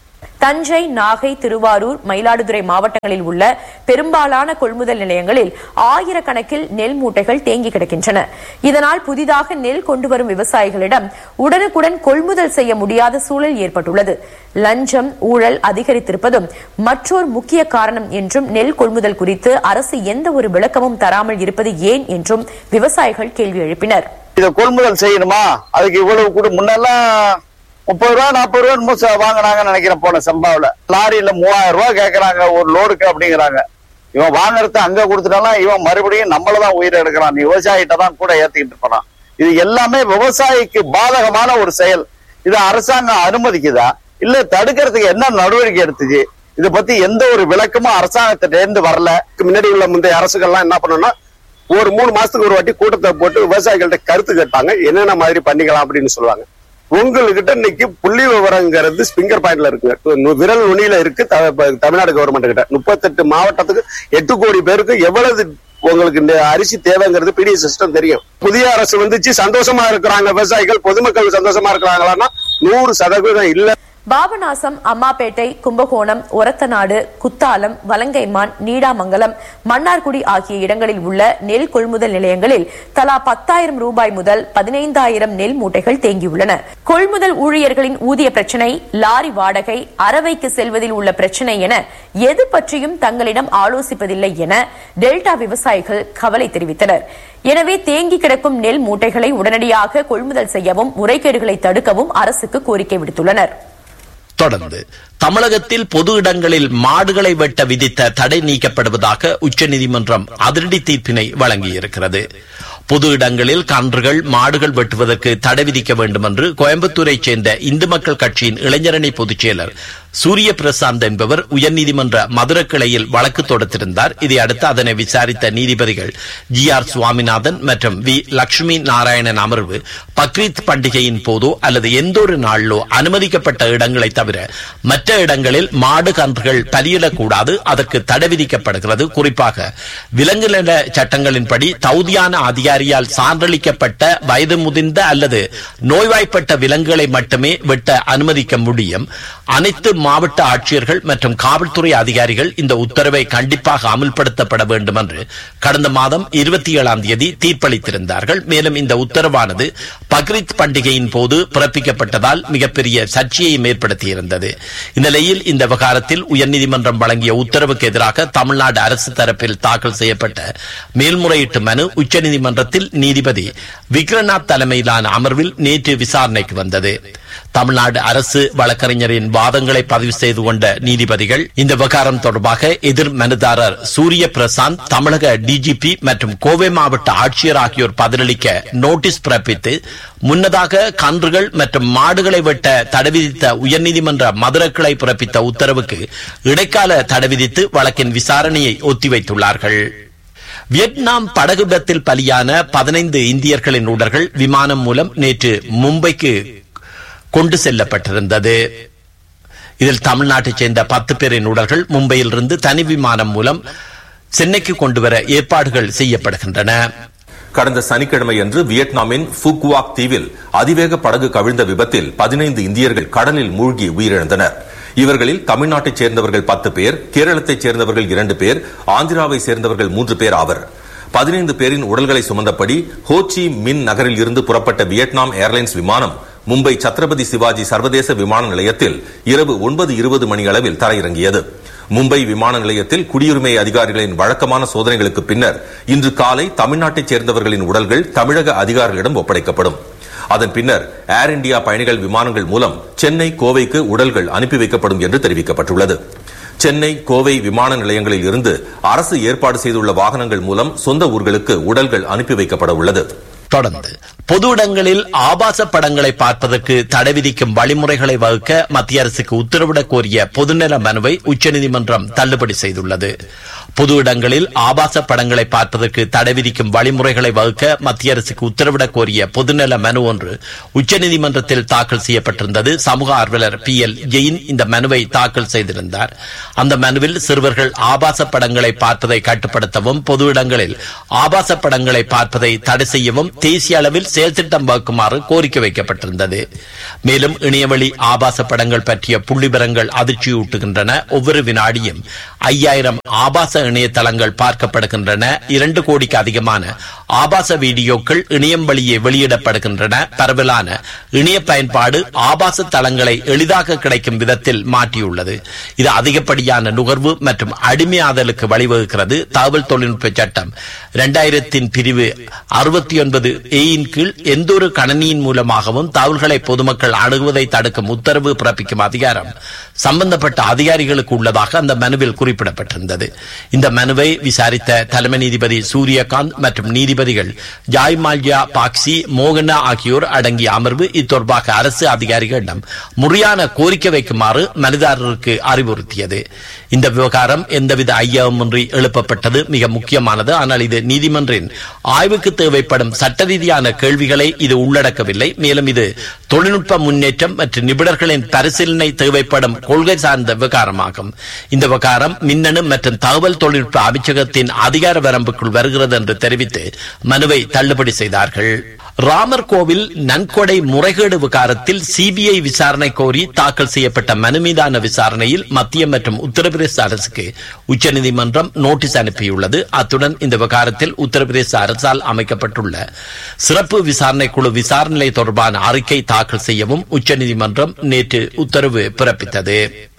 தஞ்சை நாகை திருவாரூர் மயிலாடுதுறை மாவட்டங்களில் உள்ள பெரும்பாலான கொள்முதல் நிலையங்களில் ஆயிரக்கணக்கில் நெல் மூட்டைகள் தேங்கி கிடக்கின்றன இதனால் புதிதாக நெல் கொண்டு வரும் விவசாயிகளிடம் உடனுக்குடன் கொள்முதல் செய்ய முடியாத சூழல் ஏற்பட்டுள்ளது லஞ்சம் ஊழல் அதிகரித்திருப்பதும் மற்றொரு முக்கிய காரணம் என்றும் நெல் கொள்முதல் குறித்து அரசு எந்த ஒரு விளக்கமும் தராமல் இருப்பது ஏன் என்றும் விவசாயிகள் கேள்வி எழுப்பினர் இதை கொள்முதல் செய்யணுமா அதுக்கு இவ்வளவு கூட முன்னெல்லாம் முப்பது ரூபா நாற்பது ரூபா என்னமோ ச- வாங்குனாங்கன்னு நினைக்கிறேன் போன சம்பாவில லாரியில மூவாயிரம் ரூபாய் கேக்குறாங்க ஒரு லோடுக்கு அப்படிங்கிறாங்க இவன் வாங்குறத அங்க கொடுத்துட்டாலும் இவன் மறுபடியும் நம்மளதான் உயிரை எடுக்கிறான் நீ விவசாயிட்ட தான் கூட ஏத்திக்கிட்டு போறான் இது எல்லாமே விவசாயிக்கு பாதகமான ஒரு செயல் இது அரசாங்கம் அனுமதிக்குதா இல்ல தடுக்கிறதுக்கு என்ன நடவடிக்கை எடுத்துச்சு இதை பத்தி எந்த ஒரு விளக்கமும் அரசாங்கத்திட்ட இருந்து வரல முன்னாடி உள்ள முந்தைய அரசுகள்லாம் என்ன பண்ணணும்னா ஒரு மூணு மாசத்துக்கு ஒரு வாட்டி கூட்டத்தை போட்டு விவசாயிகள்ட்ட கருத்து கேட்டாங்க என்னென்ன மாதிரி பண்ணிக்கலாம் அப்படின்னு சொல்லுவாங்க உங்ககிட்ட இன்னைக்கு புள்ளி விவரங்கிறது ஸ்பிங்கர் பாயிண்ட்ல இருக்கு நு- விரல் நுனியில இருக்கு த- ப- தமிழ்நாடு கவர்மெண்ட் கிட்ட முப்பத்தெட்டு மாவட்டத்துக்கு எட்டு கோடி பேருக்கு எவ்வளவு உங்களுக்கு இந்த அரிசி தேவைங்கிறது பிடி சிஸ்டம் தெரியும் புதிய அரசு வந்துச்சு சந்தோஷமா இருக்கிறாங்க விவசாயிகள் பொதுமக்கள் சந்தோஷமா இருக்கிறாங்களான்னா நூறு சதவீதம் இல்ல பாபநாசம் அம்மாப்பேட்டை கும்பகோணம் ஒரத்தநாடு குத்தாலம் வலங்கைமான் நீடாமங்கலம் மன்னார்குடி ஆகிய இடங்களில் உள்ள நெல் கொள்முதல் நிலையங்களில் தலா பத்தாயிரம் ரூபாய் முதல் பதினைந்தாயிரம் நெல் மூட்டைகள் தேங்கியுள்ளன கொள்முதல் ஊழியர்களின் ஊதிய பிரச்சினை லாரி வாடகை அரவைக்கு செல்வதில் உள்ள பிரச்சினை என எது பற்றியும் தங்களிடம் ஆலோசிப்பதில்லை என டெல்டா விவசாயிகள் கவலை தெரிவித்தனர் எனவே தேங்கி கிடக்கும் நெல் மூட்டைகளை உடனடியாக கொள்முதல் செய்யவும் முறைகேடுகளை தடுக்கவும் அரசுக்கு கோரிக்கை விடுத்துள்ளனர் தொடர்ந்து தமிழகத்தில் பொது இடங்களில் மாடுகளை வெட்ட விதித்த தடை நீக்கப்படுவதாக உச்சநீதிமன்றம் அதிரடி தீர்ப்பினை வழங்கியிருக்கிறது பொது இடங்களில் கன்றுகள் மாடுகள் வெட்டுவதற்கு தடை விதிக்க வேண்டும் என்று கோயம்புத்தூரைச் சேர்ந்த இந்து மக்கள் கட்சியின் இளைஞரணி பொதுச் செயலர் சூரிய பிரசாந்த் என்பவர் உயர்நீதிமன்ற மதுரை கிளையில் வழக்கு தொடுத்திருந்தார் இதை அடுத்து அதனை விசாரித்த நீதிபதிகள் ஜி ஆர் சுவாமிநாதன் மற்றும் வி லட்சுமி நாராயணன் அமர்வு பக்ரீத் பண்டிகையின் போதோ அல்லது எந்த ஒரு நாளிலோ அனுமதிக்கப்பட்ட இடங்களை தவிர மற்ற இடங்களில் மாடு கன்றுகள் பலியிடக்கூடாது அதற்கு தடை விதிக்கப்படுகிறது குறிப்பாக விலங்கு நல சட்டங்களின்படி தகுதியான அதிகாரியால் சான்றளிக்கப்பட்ட வயது முதிர்ந்த அல்லது நோய்வாய்ப்பட்ட விலங்குகளை மட்டுமே வெட்ட அனுமதிக்க முடியும் அனைத்து மாவட்ட ஆட்சியர்கள் மற்றும் காவல்துறை அதிகாரிகள் இந்த உத்தரவை கண்டிப்பாக அமல்படுத்தப்பட வேண்டும் என்று கடந்த மாதம் இருபத்தி ஏழாம் தேதி தீர்ப்பளித்திருந்தார்கள் மேலும் இந்த உத்தரவானது பக்ரீத் பண்டிகையின் போது பிறப்பிக்கப்பட்டதால் மிகப்பெரிய சர்ச்சையை ஏற்படுத்தியிருந்தது இந்நிலையில் இந்த விவகாரத்தில் உயர்நீதிமன்றம் வழங்கிய உத்தரவுக்கு எதிராக தமிழ்நாடு அரசு தரப்பில் தாக்கல் செய்யப்பட்ட மேல்முறையீட்டு மனு உச்சநீதிமன்றத்தில் நீதிபதி விக்ரநாத் தலைமையிலான அமர்வில் நேற்று விசாரணைக்கு வந்தது தமிழ்நாடு அரசு வழக்கறிஞரின் வாதங்களை பதிவு செய்து கொண்ட நீதிபதிகள் இந்த விவகாரம் தொடர்பாக எதிர் மனுதாரர் சூரிய பிரசாந்த் தமிழக டிஜிபி மற்றும் கோவை மாவட்ட ஆட்சியர் ஆகியோர் பதிலளிக்க நோட்டீஸ் பிறப்பித்து முன்னதாக கன்றுகள் மற்றும் மாடுகளை வெட்ட தடை விதித்த உயர்நீதிமன்ற மதுரை கிளை பிறப்பித்த உத்தரவுக்கு இடைக்கால தடை விதித்து வழக்கின் விசாரணையை ஒத்திவைத்துள்ளார்கள் வியட்நாம் படகு விபத்தில் பலியான பதினைந்து இந்தியர்களின் உடல்கள் விமானம் மூலம் நேற்று மும்பைக்கு கொண்டு செல்லப்பட்டிருந்தது இதில் தமிழ்நாட்டைச் சேர்ந்த பத்து பேரின் உடல்கள் மும்பையிலிருந்து தனி விமானம் மூலம் சென்னைக்கு கொண்டுவர ஏற்பாடுகள் செய்யப்படுகின்றன கடந்த சனிக்கிழமை அன்று வியட்நாமின் ஃபுக்வாக் தீவில் அதிவேக படகு கவிழ்ந்த விபத்தில் பதினைந்து இந்தியர்கள் கடலில் மூழ்கி உயிரிழந்தனர் இவர்களில் தமிழ்நாட்டைச் சேர்ந்தவர்கள் பத்து பேர் கேரளத்தைச் சேர்ந்தவர்கள் இரண்டு பேர் ஆந்திராவை சேர்ந்தவர்கள் மூன்று பேர் ஆவர் பதினைந்து பேரின் உடல்களை சுமந்தபடி ஹோச்சி மின் நகரில் இருந்து புறப்பட்ட வியட்நாம் ஏர்லைன்ஸ் விமானம் மும்பை சத்ரபதி சிவாஜி சர்வதேச விமான நிலையத்தில் இரவு ஒன்பது இருபது மணி அளவில் தரையிறங்கியது மும்பை விமான நிலையத்தில் குடியுரிமை அதிகாரிகளின் வழக்கமான சோதனைகளுக்கு பின்னர் இன்று காலை தமிழ்நாட்டைச் சேர்ந்தவர்களின் உடல்கள் தமிழக அதிகாரிகளிடம் ஒப்படைக்கப்படும் அதன் பின்னர் ஏர் இந்தியா பயணிகள் விமானங்கள் மூலம் சென்னை கோவைக்கு உடல்கள் அனுப்பி வைக்கப்படும் என்று தெரிவிக்கப்பட்டுள்ளது சென்னை கோவை விமான நிலையங்களில் இருந்து அரசு ஏற்பாடு செய்துள்ள வாகனங்கள் மூலம் சொந்த ஊர்களுக்கு உடல்கள் அனுப்பி வைக்கப்பட உள்ளது தொடர்ந்து பொது இடங்களில் ஆபாச படங்களை பார்ப்பதற்கு தடை விதிக்கும் வழிமுறைகளை வகுக்க மத்திய அரசுக்கு உத்தரவிடக் கோரிய பொதுநல மனுவை உச்சநீதிமன்றம் தள்ளுபடி செய்துள்ளது பொது இடங்களில் ஆபாச படங்களை பார்ப்பதற்கு தடை விதிக்கும் வழிமுறைகளை வகுக்க மத்திய அரசுக்கு உத்தரவிடக் கோரிய பொதுநல மனு ஒன்று உச்சநீதிமன்றத்தில் தாக்கல் செய்யப்பட்டிருந்தது சமூக ஆர்வலர் பி எல் ஜெயின் இந்த மனுவை தாக்கல் செய்திருந்தார் அந்த மனுவில் சிறுவர்கள் ஆபாச படங்களை பார்ப்பதை கட்டுப்படுத்தவும் பொது இடங்களில் ஆபாச படங்களை பார்ப்பதை தடை செய்யவும் தேசிய அளவில் செயல் திட்டம் வகுக்குமாறு கோரிக்கை வைக்கப்பட்டிருந்தது மேலும் இணையவழி ஆபாச படங்கள் பற்றிய புள்ளிவிவரங்கள் அதிர்ச்சியூட்டுகின்றன ஒவ்வொரு வினாடியும் ஐயாயிரம் ஆபாச இணையதளங்கள் பார்க்கப்படுகின்றன இரண்டு கோடிக்கு அதிகமான ஆபாச வீடியோக்கள் இணையம் வழியே வெளியிடப்படுகின்றன பரவலான இணைய பயன்பாடு ஆபாச தளங்களை எளிதாக கிடைக்கும் விதத்தில் மாற்றியுள்ளது இது அதிகப்படியான நுகர்வு மற்றும் அடிமையாதலுக்கு வழிவகுக்கிறது தகவல் தொழில்நுட்ப சட்டம் இரண்டாயிரத்தின் பிரிவு அறுபத்தி ஒன்பது ஏயின் கீழ் எந்தொரு கணனியின் மூலமாகவும் தகவல்களை பொதுமக்கள் அணுகுவதை தடுக்கும் உத்தரவு பிறப்பிக்கும் அதிகாரம் சம்பந்தப்பட்ட அதிகாரிகளுக்கு உள்ளதாக அந்த மனுவில் குறிப்பிடப்பட்டிருந்தது இந்த மனுவை விசாரித்த தலைமை நீதிபதி சூரியகாந்த் மற்றும் நீதிபதிகள் ஜாய் மால்யா பாக்சி மோகனா ஆகியோர் அடங்கிய அமர்வு இத்தொடர்பாக அரசு அதிகாரிகளிடம் முறையான கோரிக்கை வைக்குமாறு மனுதாரருக்கு அறிவுறுத்தியது இந்த விவகாரம் எந்தவித ஐயமின்றி எழுப்பப்பட்டது மிக முக்கியமானது ஆனால் இது நீதிமன்றின் ஆய்வுக்கு தேவைப்படும் சட்ட ரீதியான கேள்விகளை இது உள்ளடக்கவில்லை மேலும் இது தொழில்நுட்ப முன்னேற்றம் மற்றும் நிபுணர்களின் பரிசீலனை தேவைப்படும் கொள்கை சார்ந்த விவகாரமாகும் இந்த விவகாரம் மின்னணு மற்றும் தகவல் தொழில்நுட்ப அமைச்சகத்தின் அதிகார வரம்புக்குள் வருகிறது என்று தெரிவித்து மனுவை தள்ளுபடி செய்தார்கள் ராமர் கோவில் நன்கொடை முறைகேடு விவகாரத்தில் சிபிஐ விசாரணை கோரி தாக்கல் செய்யப்பட்ட மனு மீதான விசாரணையில் மத்திய மற்றும் உத்தரப்பிரதேச அரசுக்கு உச்சநீதிமன்றம் நோட்டீஸ் அனுப்பியுள்ளது அத்துடன் இந்த விவகாரத்தில் உத்தரப்பிரதேச அரசால் அமைக்கப்பட்டுள்ள சிறப்பு விசாரணை குழு விசாரணை தொடர்பான அறிக்கை தாக்கல் செய்யவும் உச்சநீதிமன்றம் நேற்று உத்தரவு பிறப்பித்தது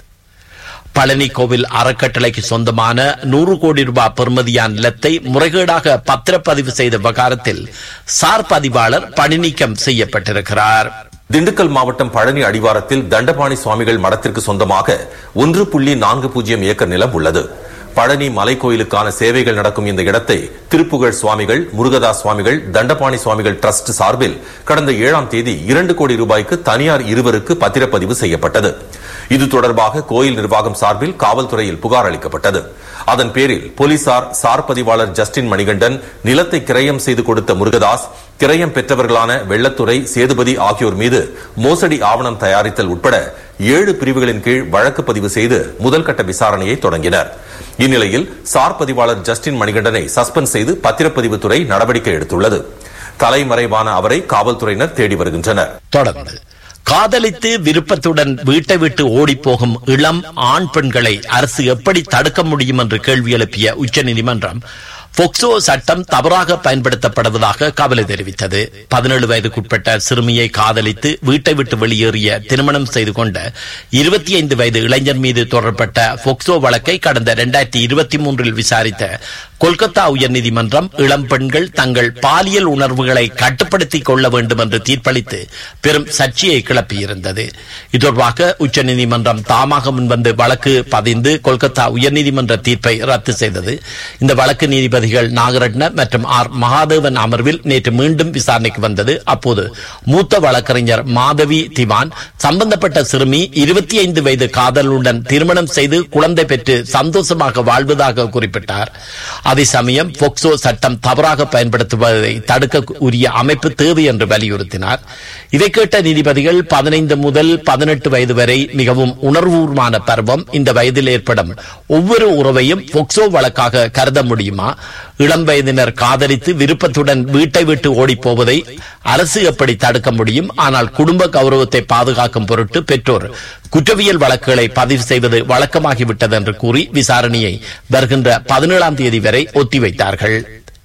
பழனி கோவில் அறக்கட்டளைக்கு சொந்தமான நூறு கோடி ரூபாய் பெறுமதியான நிலத்தை முறைகேடாக பத்திரப்பதிவு செய்த விவகாரத்தில் சார் பதிவாளர் பணிநீக்கம் செய்யப்பட்டிருக்கிறார் திண்டுக்கல் மாவட்டம் பழனி அடிவாரத்தில் தண்டபாணி சுவாமிகள் மடத்திற்கு சொந்தமாக ஒன்று புள்ளி நான்கு பூஜ்ஜியம் ஏக்கர் நிலம் உள்ளது பழனி மலை கோயிலுக்கான சேவைகள் நடக்கும் இந்த இடத்தை திருப்புகழ் சுவாமிகள் முருகதாஸ் சுவாமிகள் தண்டபாணி சுவாமிகள் டிரஸ்ட் சார்பில் கடந்த ஏழாம் தேதி இரண்டு கோடி ரூபாய்க்கு தனியார் இருவருக்கு பத்திரப்பதிவு செய்யப்பட்டது இது தொடர்பாக கோயில் நிர்வாகம் சார்பில் காவல்துறையில் புகார் அளிக்கப்பட்டது அதன் பேரில் போலீசார் சார் பதிவாளர் ஜஸ்டின் மணிகண்டன் நிலத்தை கிரயம் செய்து கொடுத்த முருகதாஸ் கிரயம் பெற்றவர்களான வெள்ளத்துறை சேதுபதி ஆகியோர் மீது மோசடி ஆவணம் தயாரித்தல் உட்பட ஏழு பிரிவுகளின் கீழ் வழக்கு பதிவு செய்து முதல்கட்ட விசாரணையை தொடங்கினர் இந்நிலையில் சார் பதிவாளர் ஜஸ்டின் மணிகண்டனை சஸ்பெண்ட் செய்து பத்திரப்பதிவு துறை நடவடிக்கை எடுத்துள்ளது தலைமறைவான அவரை காவல்துறையினர் தேடி வருகின்றனர் தொடர்ந்து காதலித்து விருப்பத்துடன் வீட்டை விட்டு ஓடிப்போகும் இளம் ஆண் பெண்களை அரசு எப்படி தடுக்க முடியும் என்று கேள்வி எழுப்பிய உச்சநீதிமன்றம் போக்சோ சட்டம் தவறாக பயன்படுத்தப்படுவதாக கவலை தெரிவித்தது பதினேழு வயதுக்குட்பட்ட சிறுமியை காதலித்து வீட்டை விட்டு வெளியேறிய திருமணம் செய்து கொண்ட இருபத்தி ஐந்து வயது இளைஞர் மீது தொடரப்பட்ட போக்சோ வழக்கை கடந்த இரண்டாயிரத்தி இருபத்தி மூன்றில் விசாரித்த கொல்கத்தா உயர்நீதிமன்றம் இளம் பெண்கள் தங்கள் பாலியல் உணர்வுகளை கட்டுப்படுத்திக் கொள்ள வேண்டும் என்று தீர்ப்பளித்து பெரும் சர்ச்சையை கிளப்பியிருந்தது இது தொடர்பாக உச்சநீதிமன்றம் தாமாக முன்வந்து வழக்கு பதிந்து கொல்கத்தா உயர்நீதிமன்ற தீர்ப்பை ரத்து செய்தது இந்த வழக்கு நீதிபதிகள் நாகரட்ன மற்றும் ஆர் மகாதேவன் அமர்வில் நேற்று மீண்டும் விசாரணைக்கு வந்தது அப்போது மூத்த வழக்கறிஞர் மாதவி திவான் சம்பந்தப்பட்ட சிறுமி இருபத்தி ஐந்து வயது காதலுடன் திருமணம் செய்து குழந்தை பெற்று சந்தோஷமாக வாழ்வதாக குறிப்பிட்டார் அதே சமயம் போக்சோ சட்டம் தவறாக பயன்படுத்துவதை தடுக்க உரிய அமைப்பு தேவை என்று வலியுறுத்தினார் இதை கேட்ட நீதிபதிகள் பதினைந்து முதல் பதினெட்டு வயது வரை மிகவும் உணர்வுபூர்வமான பருவம் இந்த வயதில் ஏற்படும் ஒவ்வொரு உறவையும் போக்சோ வழக்காக கருத முடியுமா இளம் வயதினர் காதலித்து விருப்பத்துடன் வீட்டை விட்டு ஓடிப் போவதை அரசு எப்படி தடுக்க முடியும் ஆனால் குடும்ப கௌரவத்தை பாதுகாக்கும் பொருட்டு பெற்றோர் குற்றவியல் வழக்குகளை பதிவு செய்வது வழக்கமாகிவிட்டது என்று கூறி விசாரணையை வருகின்ற பதினேழாம் தேதி வரை ஒத்திவைத்தார்கள்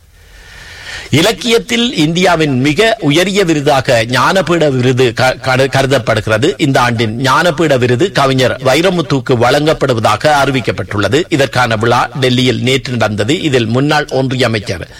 இலக்கியத்தில் இந்தியாவின் மிக உயரிய விருதாக ஞானபீட விருது க- கரு- கருதப்படுகிறது இந்த ஆண்டின் ஞானபீட விருது கவிஞர் வைரமுத்துக்கு வழங்கப்படுவதாக அறிவிக்கப்பட்டுள்ளது இதற்கான விழா டெல்லியில் நேற்று நடந்தது இதில் முன்னாள் ஒன்றிய அமைச்சர்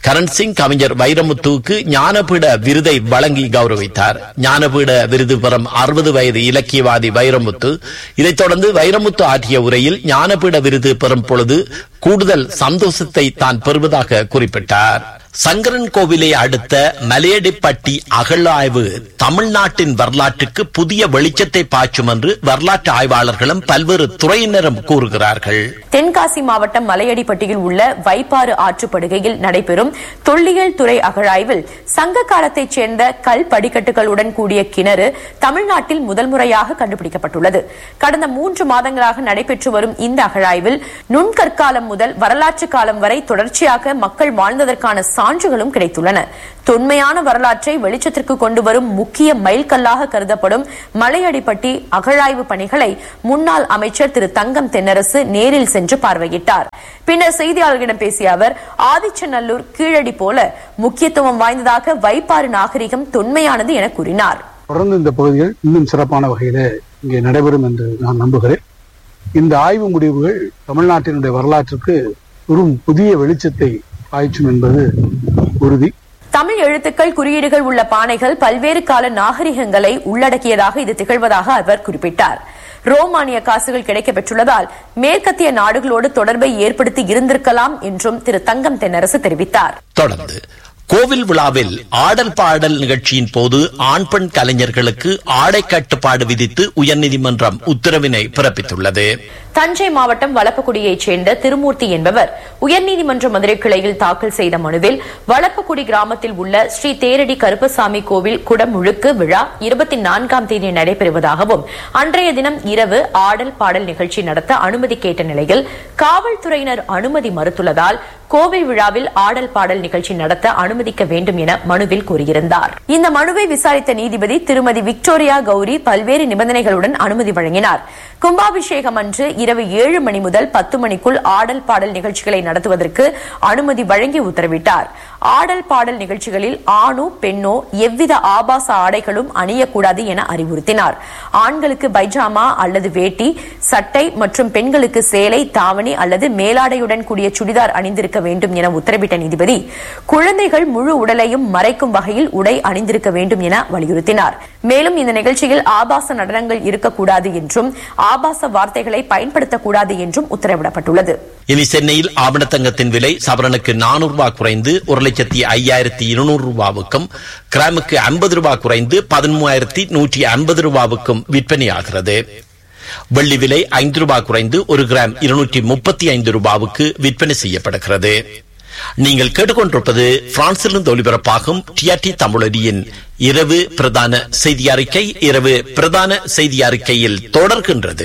கரண் சிங் கவிஞர் வைரமுத்துவுக்கு ஞானபீட விருதை வழங்கி கௌரவித்தார் ஞானபீட விருது பெறும் அறுபது வயது இலக்கியவாதி வைரமுத்து இதைத் தொடர்ந்து வைரமுத்து ஆற்றிய உரையில் ஞானபீட விருது பெறும் பொழுது கூடுதல் சந்தோஷத்தை தான் பெறுவதாக குறிப்பிட்டார் சங்கரன் கோவிலை அடுத்த மலையடிப்பட்டி அகழாய்வு தமிழ்நாட்டின் வரலாற்றுக்கு புதிய வெளிச்சத்தை பாய்ச்சும் என்று வரலாற்று ஆய்வாளர்களும் பல்வேறு துறையினரும் கூறுகிறார்கள் தென்காசி மாவட்டம் மலையடிப்பட்டியில் உள்ள வைப்பாறு ஆற்றுப்படுகையில் நடைபெறும் தொல்லியல் துறை அகழாய்வில் சங்க காலத்தைச் சேர்ந்த கல் படிக்கட்டுகளுடன் கூடிய கிணறு தமிழ்நாட்டில் முதல் முறையாக கண்டுபிடிக்கப்பட்டுள்ளது கடந்த மூன்று மாதங்களாக நடைபெற்று வரும் இந்த அகழாய்வில் நுண்கற்காலம் முதல் வரலாற்று காலம் வரை தொடர்ச்சியாக மக்கள் வாழ்ந்ததற்கான சான்றுகளும் கிடைத்துள்ளன தொன்மையான வரலாற்றை வெளிச்சத்திற்கு கொண்டு வரும் முக்கிய மைல்கல்லாக கருதப்படும் மலையடிப்பட்டி அகழாய்வு பணிகளை முன்னாள் அமைச்சர் திரு தங்கம் தென்னரசு நேரில் சென்று பார்வையிட்டார் பின்னர் செய்தியாளர்களிடம் பேசிய அவர் ஆதிச்சநல்லூர் கீழடி போல முக்கியத்துவம் வாய்ந்ததாக வைப்பாறு நாகரிகம் தொன்மையானது என கூறினார் தொடர்ந்து இந்த பகுதிகள் இன்னும் சிறப்பான வகையில இங்கே நடைபெறும் என்று நான் நம்புகிறேன் இந்த ஆய்வு முடிவுகள் தமிழ்நாட்டினுடைய வரலாற்றுக்கு ஒரு புதிய வெளிச்சத்தை பாய்ச்சும் என்பது உறுதி தமிழ் எழுத்துக்கள் குறியீடுகள் உள்ள பானைகள் பல்வேறு கால நாகரிகங்களை உள்ளடக்கியதாக இது திகழ்வதாக அவர் குறிப்பிட்டார் ரோமானிய காசுகள் கிடைக்கப் பெற்றுள்ளதால் மேற்கத்திய நாடுகளோடு தொடர்பை ஏற்படுத்தி இருந்திருக்கலாம் என்றும் திரு தங்கம் தென்னரசு தெரிவித்தார் தொடர்ந்து கோவில் விழாவில் ஆடல் பாடல் நிகழ்ச்சியின் போது ஆண் பெண் கலைஞர்களுக்கு ஆடை கட்டுப்பாடு விதித்து உயர்நீதிமன்றம் உத்தரவினை பிறப்பித்துள்ளது தஞ்சை மாவட்டம் வளப்பக்குடியைச் சேர்ந்த திருமூர்த்தி என்பவர் உயர்நீதிமன்ற மதுரை கிளையில் தாக்கல் செய்த மனுவில் வளப்பக்குடி கிராமத்தில் உள்ள ஸ்ரீ தேரடி கருப்பசாமி கோவில் குடமுழுக்கு விழா இருபத்தி நான்காம் தேதி நடைபெறுவதாகவும் அன்றைய தினம் இரவு ஆடல் பாடல் நிகழ்ச்சி நடத்த அனுமதி கேட்ட நிலையில் காவல்துறையினர் அனுமதி மறுத்துள்ளதால் கோவில் விழாவில் ஆடல் பாடல் நிகழ்ச்சி நடத்த அனுமதிக்க வேண்டும் என மனுவில் கூறியிருந்தார் இந்த மனுவை விசாரித்த நீதிபதி திருமதி விக்டோரியா கௌரி பல்வேறு நிபந்தனைகளுடன் அனுமதி வழங்கினார் கும்பாபிஷேகம் அன்று இரவு ஏழு மணி முதல் பத்து மணிக்குள் ஆடல் பாடல் நிகழ்ச்சிகளை நடத்துவதற்கு அனுமதி வழங்கி உத்தரவிட்டார் ஆடல் பாடல் நிகழ்ச்சிகளில் ஆணோ பெண்ணோ எவ்வித ஆபாச ஆடைகளும் அணியக்கூடாது என அறிவுறுத்தினார் ஆண்களுக்கு பைஜாமா அல்லது வேட்டி சட்டை மற்றும் பெண்களுக்கு சேலை தாவணி அல்லது மேலாடையுடன் கூடிய சுடிதார் அணிந்திருக்க வேண்டும் என உத்தரவிட்ட நீதிபதி குழந்தைகள் முழு உடலையும் மறைக்கும் வகையில் உடை அணிந்திருக்க வேண்டும் என வலியுறுத்தினார் மேலும் இந்த நிகழ்ச்சியில் ஆபாச நடனங்கள் இருக்கக்கூடாது என்றும் ஆபாச வார்த்தைகளை பயன்படுத்தக்கூடாது என்றும் உத்தரவிடப்பட்டுள்ளது இனி சென்னையில் ஆவணத்தங்கத்தின் விலை சவரனுக்கு நானூறு ரூபாய் குறைந்து ஒரு லட்சத்தி ஐயாயிரத்தி இருநூறு ரூபாவுக்கும் கிராமுக்கு ஐம்பது ரூபாய் குறைந்து பதிமூவாயிரத்தி நூற்றி ஐம்பது ரூபாவுக்கும் விற்பனையாகிறது வெள்ளி விலை ஐந்து ரூபாய் குறைந்து ஒரு கிராம் இருநூற்றி முப்பத்தி ஐந்து ரூபாவுக்கு விற்பனை செய்யப்படுகிறது நீங்கள் கேட்டுக்கொண்டிருப்பது பிரான்சிலிருந்து ஒலிபரப்பாகும் டிஆர்டி தமிழொலியின் இரவு பிரதான செய்தி அறிக்கை இரவு பிரதான செய்தி அறிக்கையில் தொடர்கின்றது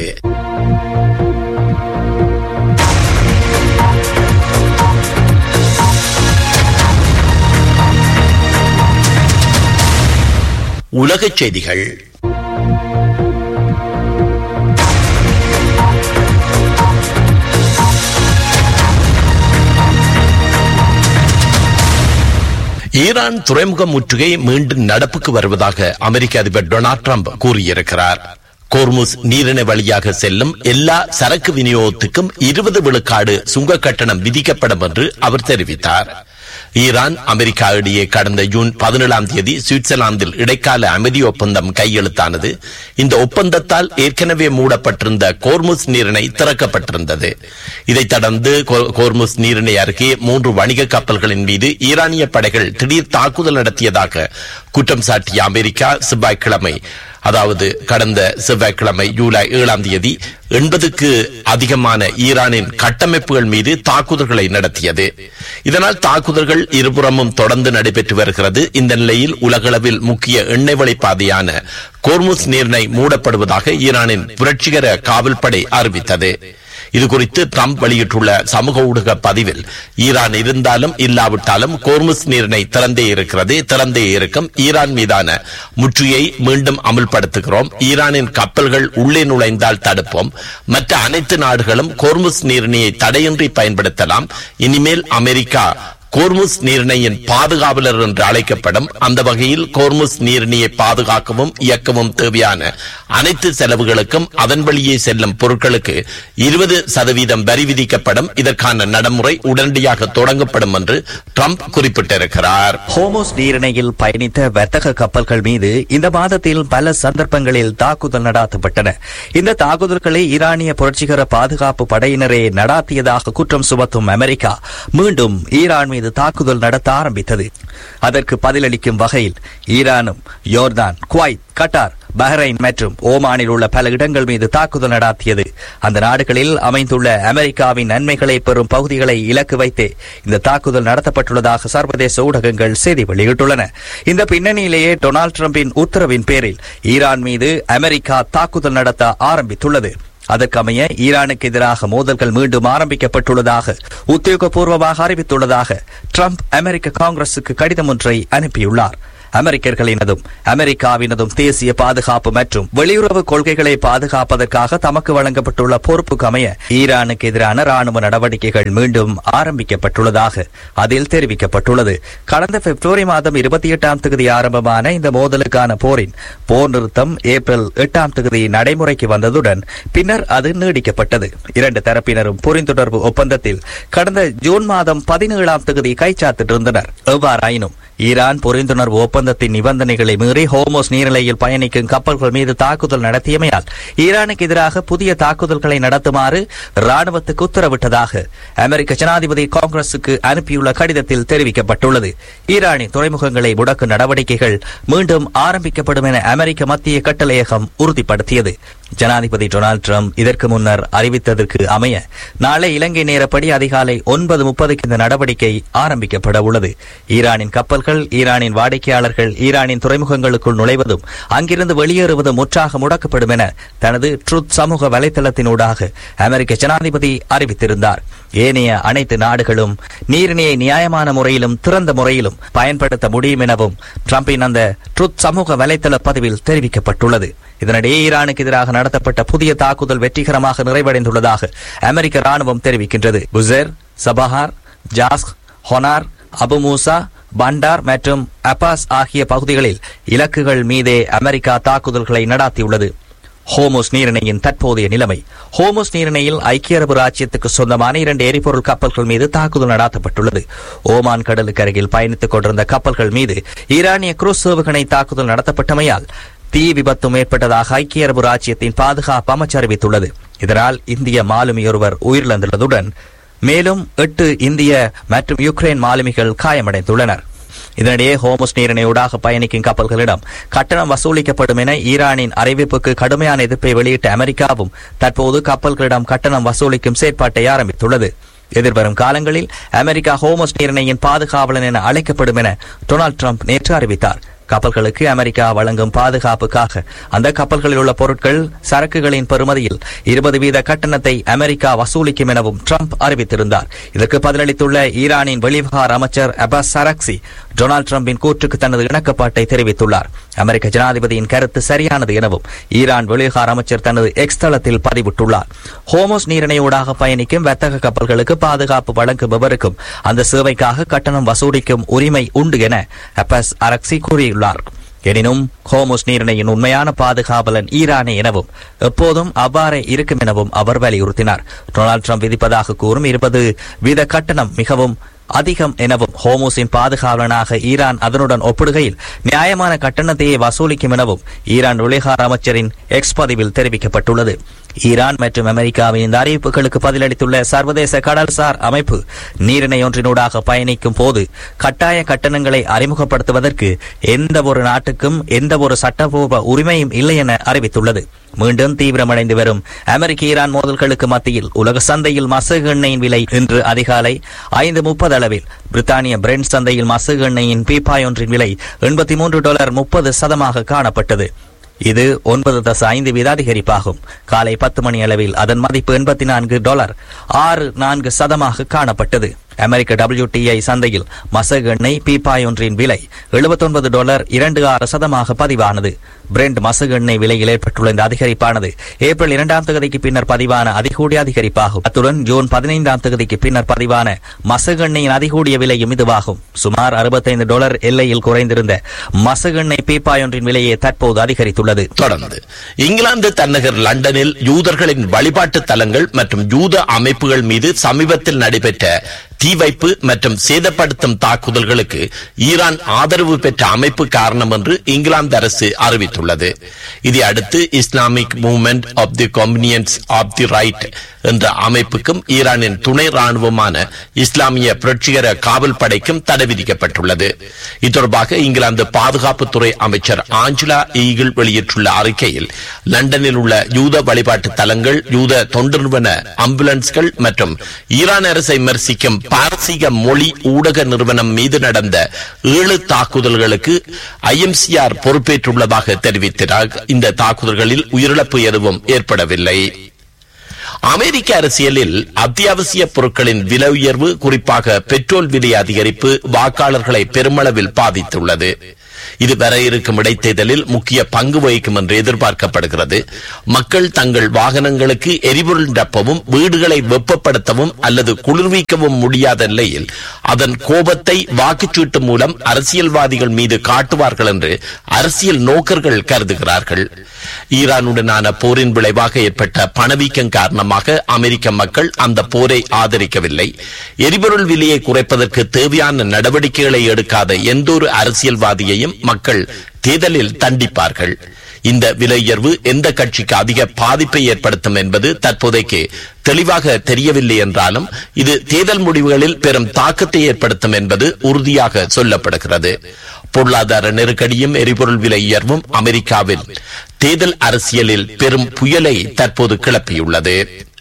உலகச் செய்திகள் ஈரான் துறைமுக முற்றுகை மீண்டும் நடப்புக்கு வருவதாக அமெரிக்க அதிபர் டொனால்ட் ட்ரம்ப் கூறியிருக்கிறார் கோர்முஸ் நீரிணை வழியாக செல்லும் எல்லா சரக்கு விநியோகத்துக்கும் இருபது விழுக்காடு சுங்க கட்டணம் விதிக்கப்படும் என்று அவர் தெரிவித்தார் ஈரான் அமெரிக்கா இடையே கடந்த ஜூன் பதினேழாம் தேதி சுவிட்சர்லாந்தில் இடைக்கால அமைதி ஒப்பந்தம் கையெழுத்தானது இந்த ஒப்பந்தத்தால் ஏற்கனவே மூடப்பட்டிருந்த கோர்முஸ் நீரிணை திறக்கப்பட்டிருந்தது இதைத் தொடர்ந்து கோ- கோர்முஸ் நீரிணை அருகே மூன்று வணிக கப்பல்களின் மீது ஈரானிய படைகள் திடீர் தாக்குதல் நடத்தியதாக குற்றம் சாட்டிய அமெரிக்கா செவ்வாய்க்கிழமை அதாவது கடந்த செவ்வாய்க்கிழமை ஜூலை ஏழாம் தேதி எண்பதுக்கு அதிகமான ஈரானின் கட்டமைப்புகள் மீது தாக்குதல்களை நடத்தியது இதனால் தாக்குதல்கள் இருபுறமும் தொடர்ந்து நடைபெற்று வருகிறது இந்த நிலையில் உலகளவில் முக்கிய எண்ணெய் வழி பாதையான கோர்முஸ் நீர்ணை மூடப்படுவதாக ஈரானின் புரட்சிகர காவல்படை அறிவித்தது இதுகுறித்து ட்ரம்ப் வெளியிட்டுள்ள சமூக ஊடக பதிவில் ஈரான் இருந்தாலும் இல்லாவிட்டாலும் கோர்முஸ் நீரிணை திறந்தே இருக்கிறது திறந்தே இருக்கும் ஈரான் மீதான முற்றுகையை மீண்டும் அமல்படுத்துகிறோம் ஈரானின் கப்பல்கள் உள்ளே நுழைந்தால் தடுப்போம் மற்ற அனைத்து நாடுகளும் கோர்முஸ் நீரிணையை தடையின்றி பயன்படுத்தலாம் இனிமேல் அமெரிக்கா கோர்முஸ் நீரிணையின் பாதுகாவலர் என்று அழைக்கப்படும் அந்த வகையில் கோர்முஸ் நீரிணையை பாதுகாக்கவும் இயக்கவும் தேவையான அனைத்து செலவுகளுக்கும் அதன் வழியே செல்லும் பொருட்களுக்கு இருபது சதவீதம் வரி விதிக்கப்படும் இதற்கான நடைமுறை உடனடியாக தொடங்கப்படும் என்று ட்ரம்ப் குறிப்பிட்டிருக்கிறார் ஹோமோஸ் நீரிணையில் பயணித்த வர்த்தக கப்பல்கள் மீது இந்த மாதத்தில் பல சந்தர்ப்பங்களில் தாக்குதல் நடாத்தப்பட்டன இந்த தாக்குதல்களை ஈரானிய புரட்சிகர பாதுகாப்பு படையினரே நடாத்தியதாக குற்றம் சுமத்தும் அமெரிக்கா மீண்டும் ஈரான் மீது தாக்குதல் நடத்த ஆரம்பித்தது அதற்கு பதிலளிக்கும் வகையில் ஈரானும் யோர்தான் குவைத் கட்டார் பஹ்ரைன் மற்றும் ஓமானில் உள்ள பல இடங்கள் மீது தாக்குதல் நடாத்தியது அந்த நாடுகளில் அமைந்துள்ள அமெரிக்காவின் நன்மைகளை பெறும் பகுதிகளை இலக்கு வைத்தே இந்த தாக்குதல் நடத்தப்பட்டுள்ளதாக சர்வதேச ஊடகங்கள் செய்தி வெளியிட்டுள்ளன இந்த பின்னணியிலேயே டொனால்டு டிரம்பின் உத்தரவின் பேரில் ஈரான் மீது அமெரிக்கா தாக்குதல் நடத்த ஆரம்பித்துள்ளது அதற்கமைய ஈரானுக்கு எதிராக மோதல்கள் மீண்டும் ஆரம்பிக்கப்பட்டுள்ளதாக உத்தியோகபூர்வமாக அறிவித்துள்ளதாக ட்ரம்ப் அமெரிக்க காங்கிரசுக்கு கடிதம் ஒன்றை அனுப்பியுள்ளார் அமெரிக்கர்களினதும் அமெரிக்காவினதும் தேசிய பாதுகாப்பு மற்றும் வெளியுறவு கொள்கைகளை பாதுகாப்பதற்காக தமக்கு வழங்கப்பட்டுள்ள பொறுப்புக்கு அமைய ஈரானுக்கு எதிரான ராணுவ நடவடிக்கைகள் மீண்டும் ஆரம்பிக்கப்பட்டுள்ளதாக அதில் தெரிவிக்கப்பட்டுள்ளது கடந்த பிப்ரவரி மாதம் இருபத்தி எட்டாம் தேதி ஆரம்பமான இந்த மோதலுக்கான போரின் போர் நிறுத்தம் ஏப்ரல் எட்டாம் தேதி நடைமுறைக்கு வந்ததுடன் பின்னர் அது நீடிக்கப்பட்டது இரண்டு தரப்பினரும் புரிந்துணர்வு ஒப்பந்தத்தில் கடந்த ஜூன் மாதம் பதினேழாம் தேதி கைச்சாத்திட்டிருந்தனர் எவ்வாறாயினும் ஈரான் புரிந்துணர்வு ஒப்பந்தத்தின் நிபந்தனைகளை மீறி ஹோமோஸ் நீர்நிலையில் பயணிக்கும் கப்பல்கள் மீது தாக்குதல் நடத்தியமையால் ஈரானுக்கு எதிராக புதிய தாக்குதல்களை நடத்துமாறு ராணுவத்துக்கு உத்தரவிட்டதாக அமெரிக்க ஜனாதிபதி காங்கிரசுக்கு அனுப்பியுள்ள கடிதத்தில் தெரிவிக்கப்பட்டுள்ளது ஈரானின் துறைமுகங்களை முடக்கும் நடவடிக்கைகள் மீண்டும் ஆரம்பிக்கப்படும் என அமெரிக்க மத்திய கட்டளையகம் உறுதிப்படுத்தியது ஜனாதிபதி டொனால்டு ட்ரம்ப் இதற்கு முன்னர் அறிவித்ததற்கு அமைய நாளை இலங்கை நேரப்படி அதிகாலை ஒன்பது முப்பதுக்கு இந்த நடவடிக்கை ஆரம்பிக்கப்பட உள்ளது ஈரானின் கப்பல்கள் ஈரானின் வாடிக்கையாளர்கள் ஈரானின் துறைமுகங்களுக்குள் நுழைவதும் அங்கிருந்து வெளியேறுவதும் முற்றாக முடக்கப்படும் என தனது ட்ருத் சமூக வலைதளத்தினூடாக அமெரிக்க ஜனாதிபதி அறிவித்திருந்தார் ஏனைய அனைத்து நாடுகளும் நீரிணையை நியாயமான முறையிலும் திறந்த முறையிலும் பயன்படுத்த முடியும் எனவும் ட்ரம்பின் அந்த ட்ருத் சமூக வலைதள பதிவில் தெரிவிக்கப்பட்டுள்ளது இதனிடையே ஈரானுக்கு எதிராக நடத்தப்பட்ட புதிய தாக்குதல் வெற்றிகரமாக நிறைவடைந்துள்ளதாக அமெரிக்க ராணுவம் தெரிவிக்கின்றது புசேர் சபஹார் ஜாஸ்க் ஹொனார் அபு மூசா பண்டார் மற்றும் அப்பாஸ் ஆகிய பகுதிகளில் இலக்குகள் மீதே அமெரிக்கா தாக்குதல்களை நடாத்தியுள்ளது ஹோமோஸ் நீரிணையின் தற்போதைய நிலைமை ஹோமோஸ் நீரிணையில் ஐக்கிய அரபு ராஜ்யத்துக்கு சொந்தமான இரண்டு எரிபொருள் கப்பல்கள் மீது தாக்குதல் நடாத்தப்பட்டுள்ளது ஓமான் கடலுக்கு அருகில் பயணித்துக் கொண்டிருந்த கப்பல்கள் மீது ஈரானிய குரூஸ் ஏவுகணை தாக்குதல் நடத்தப்பட்டமையால் தீ விபத்தும் ஏற்பட்டதாக ஐக்கிய அரபு ராஜ்யத்தின் பாதுகாப்பு அமைச்சு அறிவித்துள்ளது இதனால் இந்திய மாலுமியொருவர் உயிரிழந்துள்ளதுடன் மேலும் எட்டு இந்திய மற்றும் யுக்ரைன் மாலுமிகள் காயமடைந்துள்ளனர் இதனிடையே ஹோமஸ் நீரிணையூடாக பயணிக்கும் கப்பல்களிடம் கட்டணம் வசூலிக்கப்படும் என ஈரானின் அறிவிப்புக்கு கடுமையான எதிர்ப்பை வெளியிட்ட அமெரிக்காவும் தற்போது கப்பல்களிடம் கட்டணம் வசூலிக்கும் செயற்பாட்டை ஆரம்பித்துள்ளது எதிர்வரும் காலங்களில் அமெரிக்கா ஹோமஸ் நீரிணையின் பாதுகாவலன் என அழைக்கப்படும் என டொனால்டு ட்ரம்ப் நேற்று அறிவித்தார் கப்பல்களுக்கு அமெரிக்கா வழங்கும் பாதுகாப்புக்காக அந்த கப்பல்களில் உள்ள பொருட்கள் சரக்குகளின் பெறுமதியில் இருபது வீத கட்டணத்தை அமெரிக்கா வசூலிக்கும் எனவும் ட்ரம்ப் அறிவித்திருந்தார் இதற்கு பதிலளித்துள்ள ஈரானின் வெளிவிவகார அமைச்சர் அபாஸ் சரக்சி டொனால்டு டிரம்பின் கூற்றுக்கு தனது இணக்கப்பாட்டை தெரிவித்துள்ளார் அமெரிக்க ஜனாதிபதியின் கருத்து சரியானது எனவும் ஈரான் வெளிவிவகார அமைச்சர் தனது எக்ஸ் தளத்தில் பதிவிட்டுள்ளார் ஹோமோஸ் நீரிணையூடாக பயணிக்கும் வர்த்தக கப்பல்களுக்கு பாதுகாப்பு வழங்கும் எவருக்கும் அந்த சேவைக்காக கட்டணம் வசூலிக்கும் உரிமை உண்டு என அப்பாஸ் அரக்சி கூறியுள்ளார் எனினும் ஹோமோஸ் நீரிணையின் உண்மையான பாதுகாவலன் ஈரானே எனவும் எப்போதும் அவ்வாறே இருக்கும் எனவும் அவர் வலியுறுத்தினார் டொனால்டு ட்ரம்ப் விதிப்பதாக கூறும் இருபது வீத கட்டணம் மிகவும் அதிகம் எனவும் ஹோமோஸின் பாதுகாவலனாக ஈரான் அதனுடன் ஒப்பிடுகையில் நியாயமான கட்டணத்தையே வசூலிக்கும் எனவும் ஈரான் வெளிகார அமைச்சரின் எக்ஸ் பதிவில் தெரிவிக்கப்பட்டுள்ளது ஈரான் மற்றும் அமெரிக்காவின் இந்த அறிவிப்புகளுக்கு பதிலளித்துள்ள சர்வதேச கடல்சார் அமைப்பு நீரிணை ஒன்றினூடாக பயணிக்கும் போது கட்டாய கட்டணங்களை அறிமுகப்படுத்துவதற்கு எந்த ஒரு நாட்டுக்கும் எந்த ஒரு சட்டப்பூர்வ உரிமையும் இல்லை என அறிவித்துள்ளது மீண்டும் தீவிரமடைந்து வரும் அமெரிக்க ஈரான் மோதல்களுக்கு மத்தியில் உலக சந்தையில் மசகு எண்ணெயின் விலை இன்று அதிகாலை ஐந்து முப்பது அளவில் பிரித்தானிய பிரெண்ட் சந்தையில் மசகு எண்ணெயின் பீப்பாய் ஒன்றின் விலை எண்பத்தி மூன்று டாலர் முப்பது சதமாக காணப்பட்டது இது ஒன்பது தச ஐந்து வீத அதிகரிப்பாகும் காலை பத்து மணி அளவில் அதன் மதிப்பு எண்பத்தி நான்கு டாலர் ஆறு நான்கு சதமாக காணப்பட்டது அமெரிக்க WTI சந்தையில் மசகு எண்ணெய் பீப்பாய் ஒன்றின் விலை 79 டாலர் இரண்டு ஆறு சதமாக பதிவானது பிரெண்ட் மசகு எண்ணெய் விலையில் ஏற்பட்டுள்ள இந்த அதிகரிப்பானது ஏப்ரல் இரண்டாம் தேதிக்கு பின்னர் பதிவான அதிகூடிய அதிகரிப்பாகும் அத்துடன் ஜூன் பதினைந்தாம் தேதிக்கு பின்னர் பதிவான மசகு எண்ணெயின் அதிகூடிய விலையும் இதுவாகும் சுமார் 65 டாலர் எல்லையில் குறைந்திருந்த மசகு எண்ணெய் பீப்பாய் ஒன்றின் விலையே தற்போது அதிகரித்துள்ளது தொடர்ந்து இங்கிலாந்து தலைநகர் லண்டனில் யூதர்களின் வழிபாட்டு தலங்கள் மற்றும் யூத அமைப்புகள் மீது சமீபத்தில் நடைபெற்ற தீ வைப்பு மற்றும் சேதப்படுத்தும் தாக்குதல்களுக்கு ஈரான் ஆதரவு பெற்ற அமைப்பு காரணம் என்று இங்கிலாந்து அரசு அறிவித்துள்ளது இதை அடுத்து Islamic movement of the convenience of the right என்ற அமைப்புக்கும் ஈரானின் துணை ராணுவமான இஸ்லாமிய புரட்சிகர காவல் படைக்கும் தடை விதிக்கப்பட்டுள்ளது இது தொடர்பாக இங்கிலாந்து பாதுகாப்புத்துறை அமைச்சர் ஆஞ்சலா ஈகிள் வெளியிட்டுள்ள அறிக்கையில் லண்டனில் உள்ள யூத வழிபாட்டு தலங்கள் யூத தொண்டு நிறுவன ஆம்புலன்ஸ்கள் மற்றும் ஈரான் அரசை விமர்சிக்கும் பாரசீக மொழி ஊடக நிறுவனம் மீது நடந்த ஏழு தாக்குதல்களுக்கு ஐஎம்சிஆர் பொறுப்பேற்றுள்ளதாக தெரிவித்தார் இந்த தாக்குதல்களில் உயிரிழப்பு எதுவும் ஏற்படவில்லை அமெரிக்க அரசியலில் அத்தியாவசிய பொருட்களின் விலை உயர்வு குறிப்பாக பெட்ரோல் விலை அதிகரிப்பு வாக்காளர்களை பெருமளவில் பாதித்துள்ளது இது வர இருக்கும் இடைத்தேர்தலில் முக்கிய பங்கு வகிக்கும் என்று எதிர்பார்க்கப்படுகிறது மக்கள் தங்கள் வாகனங்களுக்கு எரிபொருள் நிரப்பவும் வீடுகளை வெப்பப்படுத்தவும் அல்லது குளிர்விக்கவும் முடியாத நிலையில் அதன் கோபத்தை வாக்குச்சீட்டு மூலம் அரசியல்வாதிகள் மீது காட்டுவார்கள் என்று அரசியல் நோக்கர்கள் கருதுகிறார்கள் ஈரானுடனான போரின் விளைவாக ஏற்பட்ட பணவீக்கம் காரணமாக அமெரிக்க மக்கள் அந்த போரை ஆதரிக்கவில்லை எரிபொருள் விலையை குறைப்பதற்கு தேவையான நடவடிக்கைகளை எடுக்காத எந்தொரு அரசியல்வாதியையும் மக்கள் தேர்தலில் தண்டிப்பார்கள் இந்த விலை உயர்வு எந்த கட்சிக்கு அதிக பாதிப்பை ஏற்படுத்தும் என்பது தற்போதைக்கு தெளிவாக தெரியவில்லை என்றாலும் இது தேர்தல் முடிவுகளில் பெரும் தாக்கத்தை ஏற்படுத்தும் என்பது உறுதியாக சொல்லப்படுகிறது பொருளாதார நெருக்கடியும் எரிபொருள் விலை உயர்வும் அமெரிக்காவில் தேர்தல் அரசியலில் பெரும் புயலை தற்போது கிளப்பியுள்ளது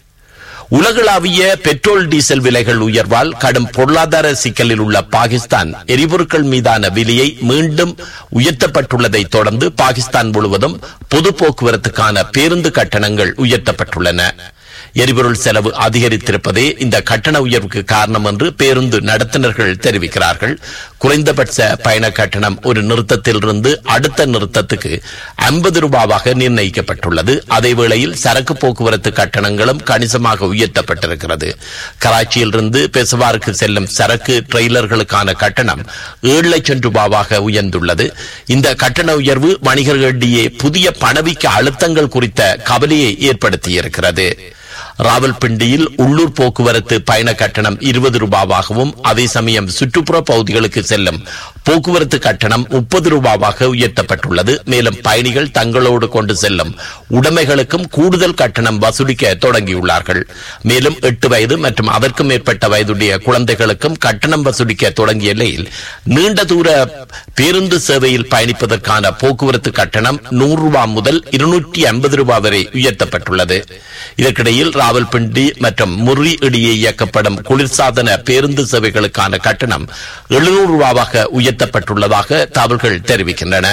உலகளாவிய பெட்ரோல் டீசல் விலைகள் உயர்வால் கடும் பொருளாதார சிக்கலில் உள்ள பாகிஸ்தான் எரிபொருட்கள் மீதான விலையை மீண்டும் உயர்த்தப்பட்டுள்ளதை தொடர்ந்து பாகிஸ்தான் முழுவதும் பொது போக்குவரத்துக்கான பேருந்து கட்டணங்கள் உயர்த்தப்பட்டுள்ளன எரிபொருள் செலவு அதிகரித்திருப்பதே இந்த கட்டண உயர்வுக்கு காரணம் என்று பேருந்து நடத்துனர்கள் தெரிவிக்கிறார்கள் குறைந்தபட்ச பயண கட்டணம் ஒரு நிறுத்தத்திலிருந்து அடுத்த நிறுத்தத்துக்கு ஐம்பது ரூபாவாக நிர்ணயிக்கப்பட்டுள்ளது அதே வேளையில் சரக்கு போக்குவரத்து கட்டணங்களும் கணிசமாக உயர்த்தப்பட்டிருக்கிறது கராச்சியிலிருந்து பெசவாருக்கு செல்லும் சரக்கு ட்ரெய்லர்களுக்கான கட்டணம் ஏழு லட்சம் ரூபாவாக உயர்ந்துள்ளது இந்த கட்டண உயர்வு வணிகர்களிடையே புதிய பணவீக்க அழுத்தங்கள் குறித்த கவலையை ஏற்படுத்தியிருக்கிறது ராவல்பிண்டியில் உள்ளூர் போக்குவரத்து பயண கட்டணம் இருபது ரூபாவாகவும் அதே சமயம் சுற்றுப்புற பகுதிகளுக்கு செல்லும் போக்குவரத்து கட்டணம் முப்பது ரூபாவாக உயர்த்தப்பட்டுள்ளது மேலும் பயணிகள் தங்களோடு கொண்டு செல்லும் உடைமைகளுக்கும் கூடுதல் கட்டணம் வசூலிக்க தொடங்கியுள்ளார்கள் மேலும் எட்டு வயது மற்றும் அதற்கு மேற்பட்ட வயதுடைய குழந்தைகளுக்கும் கட்டணம் வசூலிக்க தொடங்கிய நிலையில் நீண்ட தூர பேருந்து சேவையில் பயணிப்பதற்கான போக்குவரத்து கட்டணம் நூறு ரூபாய் முதல் இருநூற்றி ஐம்பது ரூபாய் வரை உயர்த்தப்பட்டுள்ளது இதற்கிடையில் ராவல்பிண்டி மற்றும் முர்ரி இடையே இயக்கப்படும் குளிர்சாதன பேருந்து சேவைகளுக்கான கட்டணம் எழுநூறு ரூபாவாக உயர்த்தப்பட்டுள்ளதாக தகவல்கள் தெரிவிக்கின்றன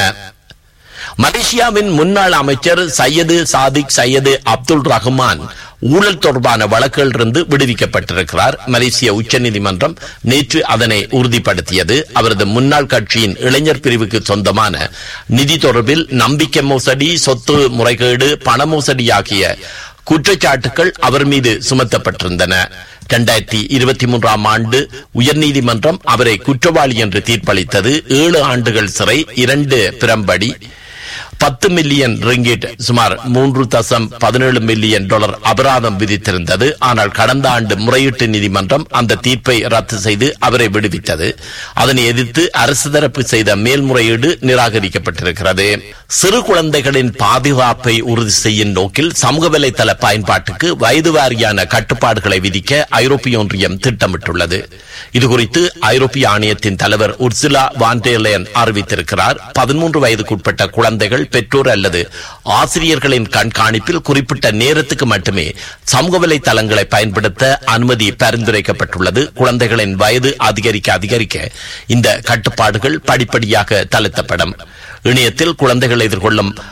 மலேசியாவின் முன்னாள் அமைச்சர் சையது சாதிக் சையது அப்துல் ரஹ்மான் ஊழல் தொடர்பான வழக்குகளிலிருந்து விடுவிக்கப்பட்டிருக்கிறார் மலேசிய உச்சநீதிமன்றம் நேற்று அதனை உறுதிப்படுத்தியது அவரது முன்னாள் கட்சியின் இளைஞர் பிரிவுக்கு சொந்தமான நிதி தொடர்பில் நம்பிக்கை மோசடி சொத்து முறைகேடு பண மோசடி ஆகிய குற்றச்சாட்டுகள் அவர் மீது சுமத்தப்பட்டிருந்தன இரண்டாயிரத்தி இருபத்தி மூன்றாம் ஆண்டு உயர்நீதிமன்றம் அவரை குற்றவாளி என்று தீர்ப்பளித்தது ஏழு ஆண்டுகள் சிறை இரண்டு பிரம்படி பத்து மில்லியன் ரிங்கிட் சுமார் மூன்று தசம் பதினேழு மில்லியன் டாலர் அபராதம் விதித்திருந்தது ஆனால் கடந்த ஆண்டு முறையீட்டு நீதிமன்றம் அந்த தீர்ப்பை ரத்து செய்து அவரை விடுவித்தது அதனை எதிர்த்து அரசு தரப்பு செய்த மேல்முறையீடு நிராகரிக்கப்பட்டிருக்கிறது சிறு குழந்தைகளின் பாதுகாப்பை உறுதி செய்யும் நோக்கில் சமூக வலைதள பயன்பாட்டுக்கு வயது வாரியான கட்டுப்பாடுகளை விதிக்க ஐரோப்பிய ஒன்றியம் திட்டமிட்டுள்ளது இதுகுறித்து ஐரோப்பிய ஆணையத்தின் தலைவர் உர்சுலா வான்டேலயன் அறிவித்திருக்கிறார் பதிமூன்று வயதுக்குட்பட்ட குழந்தைகள் பெற்றோர் அல்லது ஆசிரியர்களின் கண்காணிப்பில் குறிப்பிட்ட நேரத்துக்கு மட்டுமே சமூக வலைதளங்களை பயன்படுத்த அனுமதி பரிந்துரைக்கப்பட்டுள்ளது குழந்தைகளின் வயது அதிகரிக்க அதிகரிக்க இந்த கட்டுப்பாடுகள் படிப்படியாக தளர்த்தப்படும் இணையத்தில் குழந்தைகள் எதிர்கொள்ளும்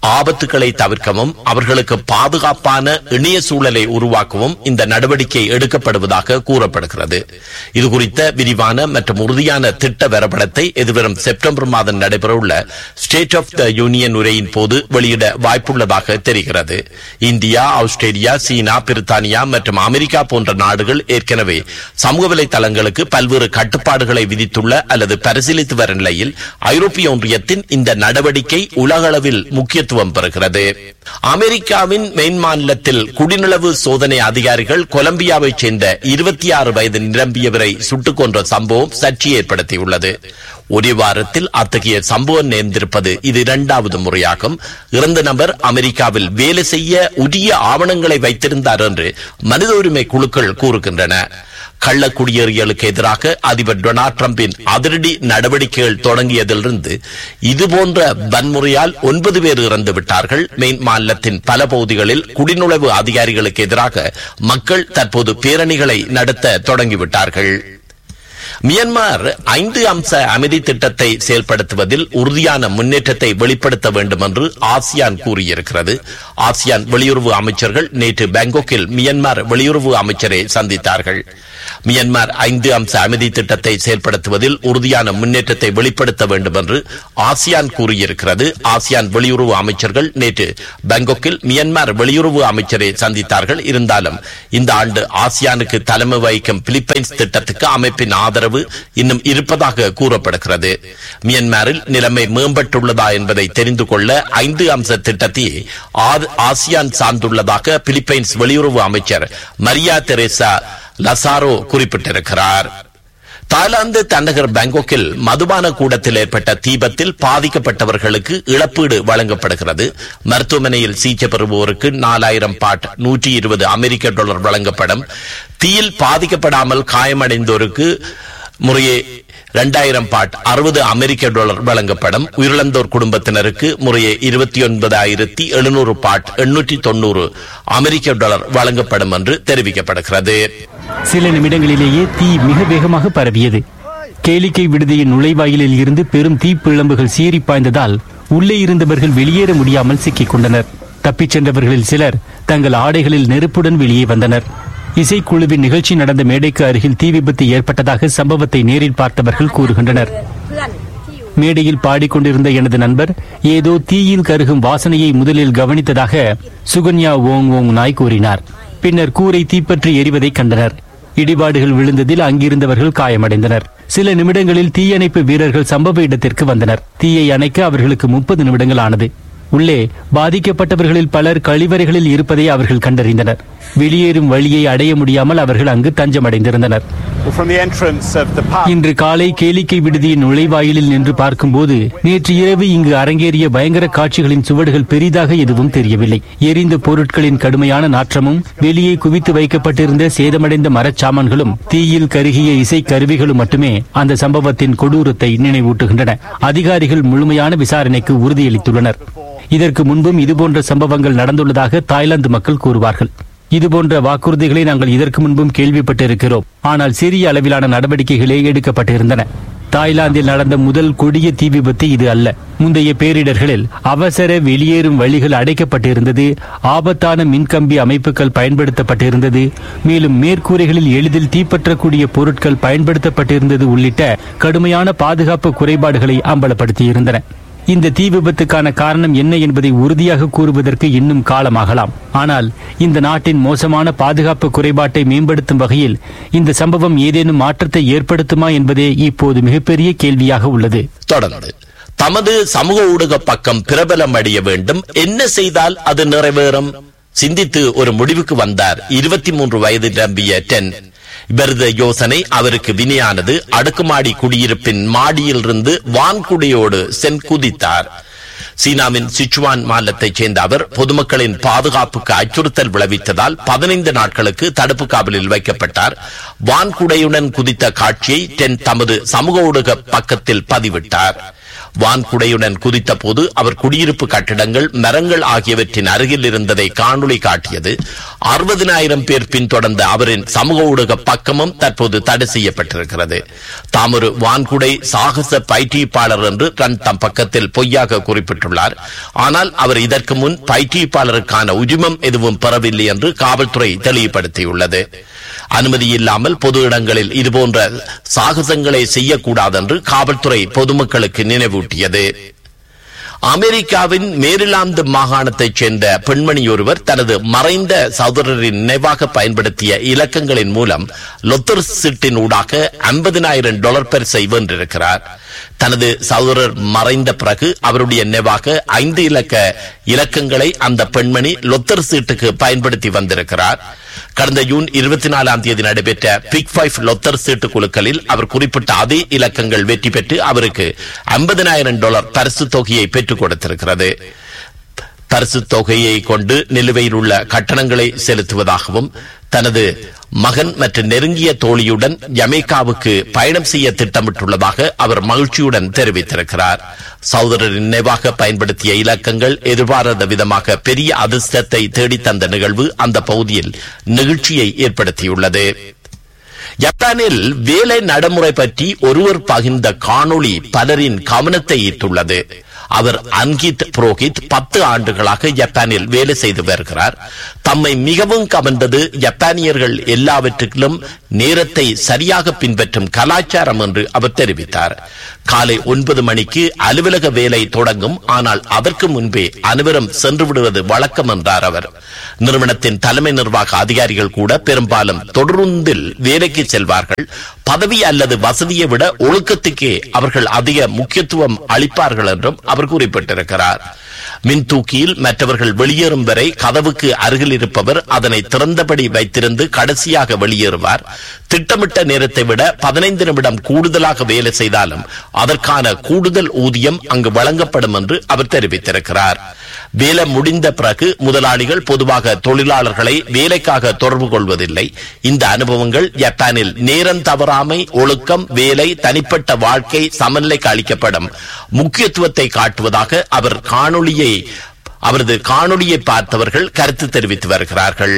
ஆபத்துக்களை தவிர்க்கவும் அவர்களுக்கு பாதுகாப்பான இணைய சூழலை உருவாக்கவும் இந்த நடவடிக்கை எடுக்கப்படுவதாக கூறப்படுகிறது இது குறித்த விரிவான மற்றும் உறுதியான திட்ட வரைபடத்தை எதிர்வரும் செப்டம்பர் மாதம் நடைபெறவுள்ள ஸ்டேட் ஆஃப் த யூனியன் உரையின் போது வெளியிட வாய்ப்புள்ளதாக தெரிகிறது இந்தியா ஆஸ்திரேலியா சீனா பிரித்தானியா மற்றும் அமெரிக்கா போன்ற நாடுகள் ஏற்கனவே சமூக வலைதளங்களுக்கு பல்வேறு கட்டுப்பாடுகளை விதித்துள்ள அல்லது பரிசீலித்து வரும் நிலையில் ஐரோப்பிய ஒன்றியத்தின் இந்த நடவடிக்கை உலகளவில் முக்கியத்துவம் பெறுகிறது அமெரிக்காவின் மெயின் மாநிலத்தில் குடிநிலவு சோதனை அதிகாரிகள் கொலம்பியாவைச் சேர்ந்த இருபத்தி ஆறு வயது நிரம்பியவரை சுட்டுக் கொன்ற சம்பவம் சர்ச்சை ஏற்படுத்தியுள்ளது ஒரே வாரத்தில் அத்தகைய சம்பவம் நேர்ந்திருப்பது இது இரண்டாவது முறையாகும் இறந்த நபர் அமெரிக்காவில் வேலை செய்ய உரிய ஆவணங்களை வைத்திருந்தார் என்று மனித உரிமை குழுக்கள் கூறுகின்றன கள்ள குடியேறியலுக்கு எதிராக அதிபர் டொனால்ட் டிரம்பின் அதிரடி நடவடிக்கைகள் தொடங்கியதிலிருந்து இதுபோன்ற வன்முறையால் ஒன்பது பேர் இறந்து விட்டார்கள் மெயின் மாநிலத்தின் பல பகுதிகளில் குடிநுழைவு அதிகாரிகளுக்கு எதிராக மக்கள் தற்போது பேரணிகளை நடத்த தொடங்கிவிட்டார்கள் மியான்மர் ஐந்து அம்ச அமைதி திட்டத்தை செயல்படுத்துவதில் உறுதியான முன்னேற்றத்தை வெளிப்படுத்த வேண்டும் என்று ஆசியான் கூறியிருக்கிறது ஆசியான் வெளியுறவு அமைச்சர்கள் நேற்று பாங்காக்கில் மியான்மர் வெளியுறவு அமைச்சரை சந்தித்தார்கள் மியான்மர் ஐந்து அம்ச அமைதி திட்டத்தை செயல்படுத்துவதில் உறுதியான முன்னேற்றத்தை வெளிப்படுத்த வேண்டும் என்று ஆசியான் கூறியிருக்கிறது ஆசியான் வெளியுறவு அமைச்சர்கள் நேற்று பாங்காக்கில் மியான்மர் வெளியுறவு அமைச்சரை சந்தித்தார்கள் இருந்தாலும் இந்த ஆண்டு ஆசியானுக்கு தலைமை வகிக்கும் பிலிப்பைன்ஸ் திட்டத்துக்கு அமைப்பின் ஆதரவு இன்னும் இருப்பதாக கூறப்படுகிறது மியான்மரில் நிலைமை மேம்பட்டுள்ளதா என்பதை தெரிந்து கொள்ள ஐந்து அம்ச திட்டத்தை ஆசியான் சார்ந்துள்ளதாக பிலிப்பைன்ஸ் வெளியுறவு அமைச்சர் மரியா தெரேசா லசாரோ குறிப்பிட்டிருக்கிறார் தாய்லாந்து தலைநகர் பாங்காக்கில் மதுபான கூடத்தில் ஏற்பட்ட தீபத்தில் பாதிக்கப்பட்டவர்களுக்கு இழப்பீடு வழங்கப்படுகிறது மருத்துவமனையில் சிகிச்சை பெறுவோருக்கு நாலாயிரம் பாட் நூற்றி இருபது அமெரிக்க டாலர் வழங்கப்படும் தீயில் பாதிக்கப்படாமல் காயமடைந்தோருக்கு முறையே இரண்டாயிரம் பாட் அறுபது அமெரிக்க டாலர் வழங்கப்படும் உயிரிழந்தோர் குடும்பத்தினருக்கு முறையே இருபத்தி ஒன்பதாயிரத்தி எழுநூறு பாட் எண்ணூற்றி தொண்ணூறு அமெரிக்க டாலர் வழங்கப்படும் என்று தெரிவிக்கப்படுகிறது சில நிமிடங்களிலேயே தீ மிக வேகமாக பரவியது கேளிக்கை விடுதியின் நுழைவாயிலில் இருந்து பெரும் தீப்பிழம்புகள் சீறி பாய்ந்ததால் உள்ளே இருந்தவர்கள் வெளியேற முடியாமல் சிக்கிக் கொண்டனர் தப்பிச் சென்றவர்களில் சிலர் தங்கள் ஆடைகளில் நெருப்புடன் வெளியே வந்தனர் இசைக்குழுவின் நிகழ்ச்சி நடந்த மேடைக்கு அருகில் தீ விபத்து ஏற்பட்டதாக சம்பவத்தை நேரில் பார்த்தவர்கள் கூறுகின்றனர் மேடையில் பாடிக்கொண்டிருந்த எனது நண்பர் ஏதோ தீயில் கருகும் வாசனையை முதலில் கவனித்ததாக சுகன்யா ஓங் ஓங் நாய் கூறினார் பின்னர் கூரை தீப்பற்றி எரிவதை கண்டனர் இடிபாடுகள் விழுந்ததில் அங்கிருந்தவர்கள் காயமடைந்தனர் சில நிமிடங்களில் தீயணைப்பு வீரர்கள் சம்பவ இடத்திற்கு வந்தனர் தீயை அணைக்க அவர்களுக்கு முப்பது நிமிடங்கள் ஆனது உள்ளே பாதிக்கப்பட்டவர்களில் பலர் கழிவறைகளில் இருப்பதை அவர்கள் கண்டறிந்தனர் வெளியேறும் வழியை அடைய முடியாமல் அவர்கள் அங்கு தஞ்சமடைந்திருந்தனர் இன்று காலை கேளிக்கை விடுதியின் நுழைவாயிலில் நின்று பார்க்கும்போது நேற்று இரவு இங்கு அரங்கேறிய பயங்கர காட்சிகளின் சுவடுகள் பெரிதாக எதுவும் தெரியவில்லை எரிந்த பொருட்களின் கடுமையான நாற்றமும் வெளியே குவித்து வைக்கப்பட்டிருந்த சேதமடைந்த மரச்சாமான்களும் தீயில் கருகிய இசை கருவிகளும் மட்டுமே அந்த சம்பவத்தின் கொடூரத்தை நினைவூட்டுகின்றன அதிகாரிகள் முழுமையான விசாரணைக்கு உறுதியளித்துள்ளனர் இதற்கு முன்பும் இதுபோன்ற சம்பவங்கள் நடந்துள்ளதாக தாய்லாந்து மக்கள் கூறுவார்கள் இதுபோன்ற வாக்குறுதிகளை நாங்கள் இதற்கு முன்பும் கேள்விப்பட்டிருக்கிறோம் ஆனால் சிறிய அளவிலான நடவடிக்கைகளே எடுக்கப்பட்டிருந்தன தாய்லாந்தில் நடந்த முதல் கொடிய தீ விபத்து இது அல்ல முந்தைய பேரிடர்களில் அவசர வெளியேறும் வழிகள் அடைக்கப்பட்டிருந்தது ஆபத்தான மின்கம்பி அமைப்புகள் பயன்படுத்தப்பட்டிருந்தது மேலும் மேற்கூரைகளில் எளிதில் தீப்பற்றக்கூடிய பொருட்கள் பயன்படுத்தப்பட்டிருந்தது உள்ளிட்ட கடுமையான பாதுகாப்பு குறைபாடுகளை அம்பலப்படுத்தியிருந்தன இந்த தீ விபத்துக்கான காரணம் என்ன என்பதை உறுதியாக கூறுவதற்கு இன்னும் காலமாகலாம் ஆனால் இந்த நாட்டின் மோசமான பாதுகாப்பு குறைபாட்டை மேம்படுத்தும் வகையில் இந்த சம்பவம் ஏதேனும் மாற்றத்தை ஏற்படுத்துமா என்பதே இப்போது மிகப்பெரிய கேள்வியாக உள்ளது தொடர்ந்து தமது சமூக ஊடக பக்கம் பிரபலம் அடைய வேண்டும் என்ன செய்தால் அது நிறைவேறும் சிந்தித்து ஒரு முடிவுக்கு வந்தார் இருபத்தி மூன்று வயது நிரம்பிய டென் இவரது யோசனை அவருக்கு வினையானது அடுக்குமாடி குடியிருப்பின் மாடியிலிருந்து வான்குடியோடு சென் குதித்தார் சீனாவின் சிச்சுவான் மாநிலத்தைச் சேர்ந்த அவர் பொதுமக்களின் பாதுகாப்புக்கு அச்சுறுத்தல் விளைவித்ததால் பதினைந்து நாட்களுக்கு தடுப்பு காவலில் வைக்கப்பட்டார் வான்குடையுடன் குதித்த காட்சியை டென் தமது சமூக ஊடக பக்கத்தில் பதிவிட்டார் வான்குடையுடன் குதித்த போது அவர் குடியிருப்பு கட்டிடங்கள் மரங்கள் ஆகியவற்றின் அருகில் இருந்ததை காணொளி காட்டியது அறுபதினாயிரம் பேர் பின்தொடர்ந்த அவரின் சமூக ஊடக பக்கமும் தற்போது தடை செய்யப்பட்டிருக்கிறது தாம் ஒரு வான்குடை சாகச பயிற்றுவிப்பாளர் என்று தன் தம் பக்கத்தில் பொய்யாக குறிப்பிட்டுள்ளார் ஆனால் அவர் இதற்கு முன் பயிற்றுவிப்பாளருக்கான உரிமம் எதுவும் பெறவில்லை என்று காவல்துறை தெளிவுபடுத்தியுள்ளது அனுமதி இல்லாமல் பொது இடங்களில் இதுபோன்ற சாகசங்களை செய்யக்கூடாது என்று காவல்துறை பொதுமக்களுக்கு நினைவூட்டியது அமெரிக்காவின் மேரிலாந்து மாகாணத்தைச் சேர்ந்த பெண்மணி ஒருவர் தனது மறைந்த சகோதரரின் நினைவாக பயன்படுத்திய இலக்கங்களின் மூலம் லொத்தர் சீட்டின் ஊடாக ஐம்பதினாயிரம் டாலர் பரிசை வென்றிருக்கிறார் தனது சகோதரர் மறைந்த பிறகு அவருடைய நினைவாக ஐந்து இலக்க இலக்கங்களை அந்த பெண்மணி லொத்தர் சீட்டுக்கு பயன்படுத்தி வந்திருக்கிறார் கடந்த ஜூன் இருபத்தி நாலாம் தேதி நடைபெற்ற பிக் ஃபைவ் லொத்தர் சீட்டு குழுக்களில் அவர் குறிப்பிட்ட அதே இலக்கங்கள் வெற்றி பெற்று அவருக்கு ஐம்பதினாயிரம் டாலர் பரிசு தொகையை பெற்றுக் கொடுத்திருக்கிறது பரிசு தொகையை கொண்டு நிலுவையில் உள்ள கட்டணங்களை செலுத்துவதாகவும் தனது மகன் மற்றும் நெருங்கிய தோழியுடன் ஜமேக்காவுக்கு பயணம் செய்ய திட்டமிட்டுள்ளதாக அவர் மகிழ்ச்சியுடன் தெரிவித்திருக்கிறார் சகோதரரின் நினைவாக பயன்படுத்திய இலக்கங்கள் எதிர்பாராத விதமாக பெரிய அதிர்ஷ்டத்தை தேடித்தந்த நிகழ்வு அந்த பகுதியில் நிகழ்ச்சியை ஏற்படுத்தியுள்ளது ஜப்பானில் வேலை நடைமுறை பற்றி ஒருவர் பகிர்ந்த காணொளி பலரின் கவனத்தை ஈர்த்துள்ளது அவர் அன்கித் புரோஹித் பத்து ஆண்டுகளாக ஜப்பானில் வேலை செய்து வருகிறார் தம்மை மிகவும் கவர்ந்தது ஜப்பானியர்கள் எல்லாவற்றிலும் நேரத்தை சரியாக பின்பற்றும் கலாச்சாரம் என்று அவர் தெரிவித்தார் காலை ஒன்பது மணிக்கு அலுவலக வேலை தொடங்கும் ஆனால் அதற்கு முன்பே அனைவரும் சென்று விடுவது வழக்கம் என்றார் அவர் நிறுவனத்தின் தலைமை நிர்வாக அதிகாரிகள் கூட பெரும்பாலும் தொடருந்தில் வேலைக்கு செல்வார்கள் பதவி அல்லது வசதியை விட ஒழுக்கத்துக்கே அவர்கள் அதிக முக்கியத்துவம் அளிப்பார்கள் என்றும் அவர் குறிப்பிட்டிருக்கிறார் மின்தூக்கியில் மற்றவர்கள் வெளியேறும் வரை கதவுக்கு அருகில் இருப்பவர் அதனை திறந்தபடி வைத்திருந்து கடைசியாக வெளியேறுவார் திட்டமிட்ட நேரத்தை விட பதினைந்து நிமிடம் கூடுதலாக வேலை செய்தாலும் அதற்கான கூடுதல் ஊதியம் அங்கு வழங்கப்படும் என்று அவர் தெரிவித்திருக்கிறார் வேலை முடிந்த பிறகு முதலாளிகள் பொதுவாக தொழிலாளர்களை வேலைக்காக தொடர்பு கொள்வதில்லை இந்த அனுபவங்கள் ஜப்பானில் நேரம் தவறாமை ஒழுக்கம் வேலை தனிப்பட்ட வாழ்க்கை சமநிலைக்கு அளிக்கப்படும் முக்கியத்துவத்தை காட்டுவதாக அவர் காணொளியை அவரது காணொளியை பார்த்தவர்கள் கருத்து தெரிவித்து வருகிறார்கள்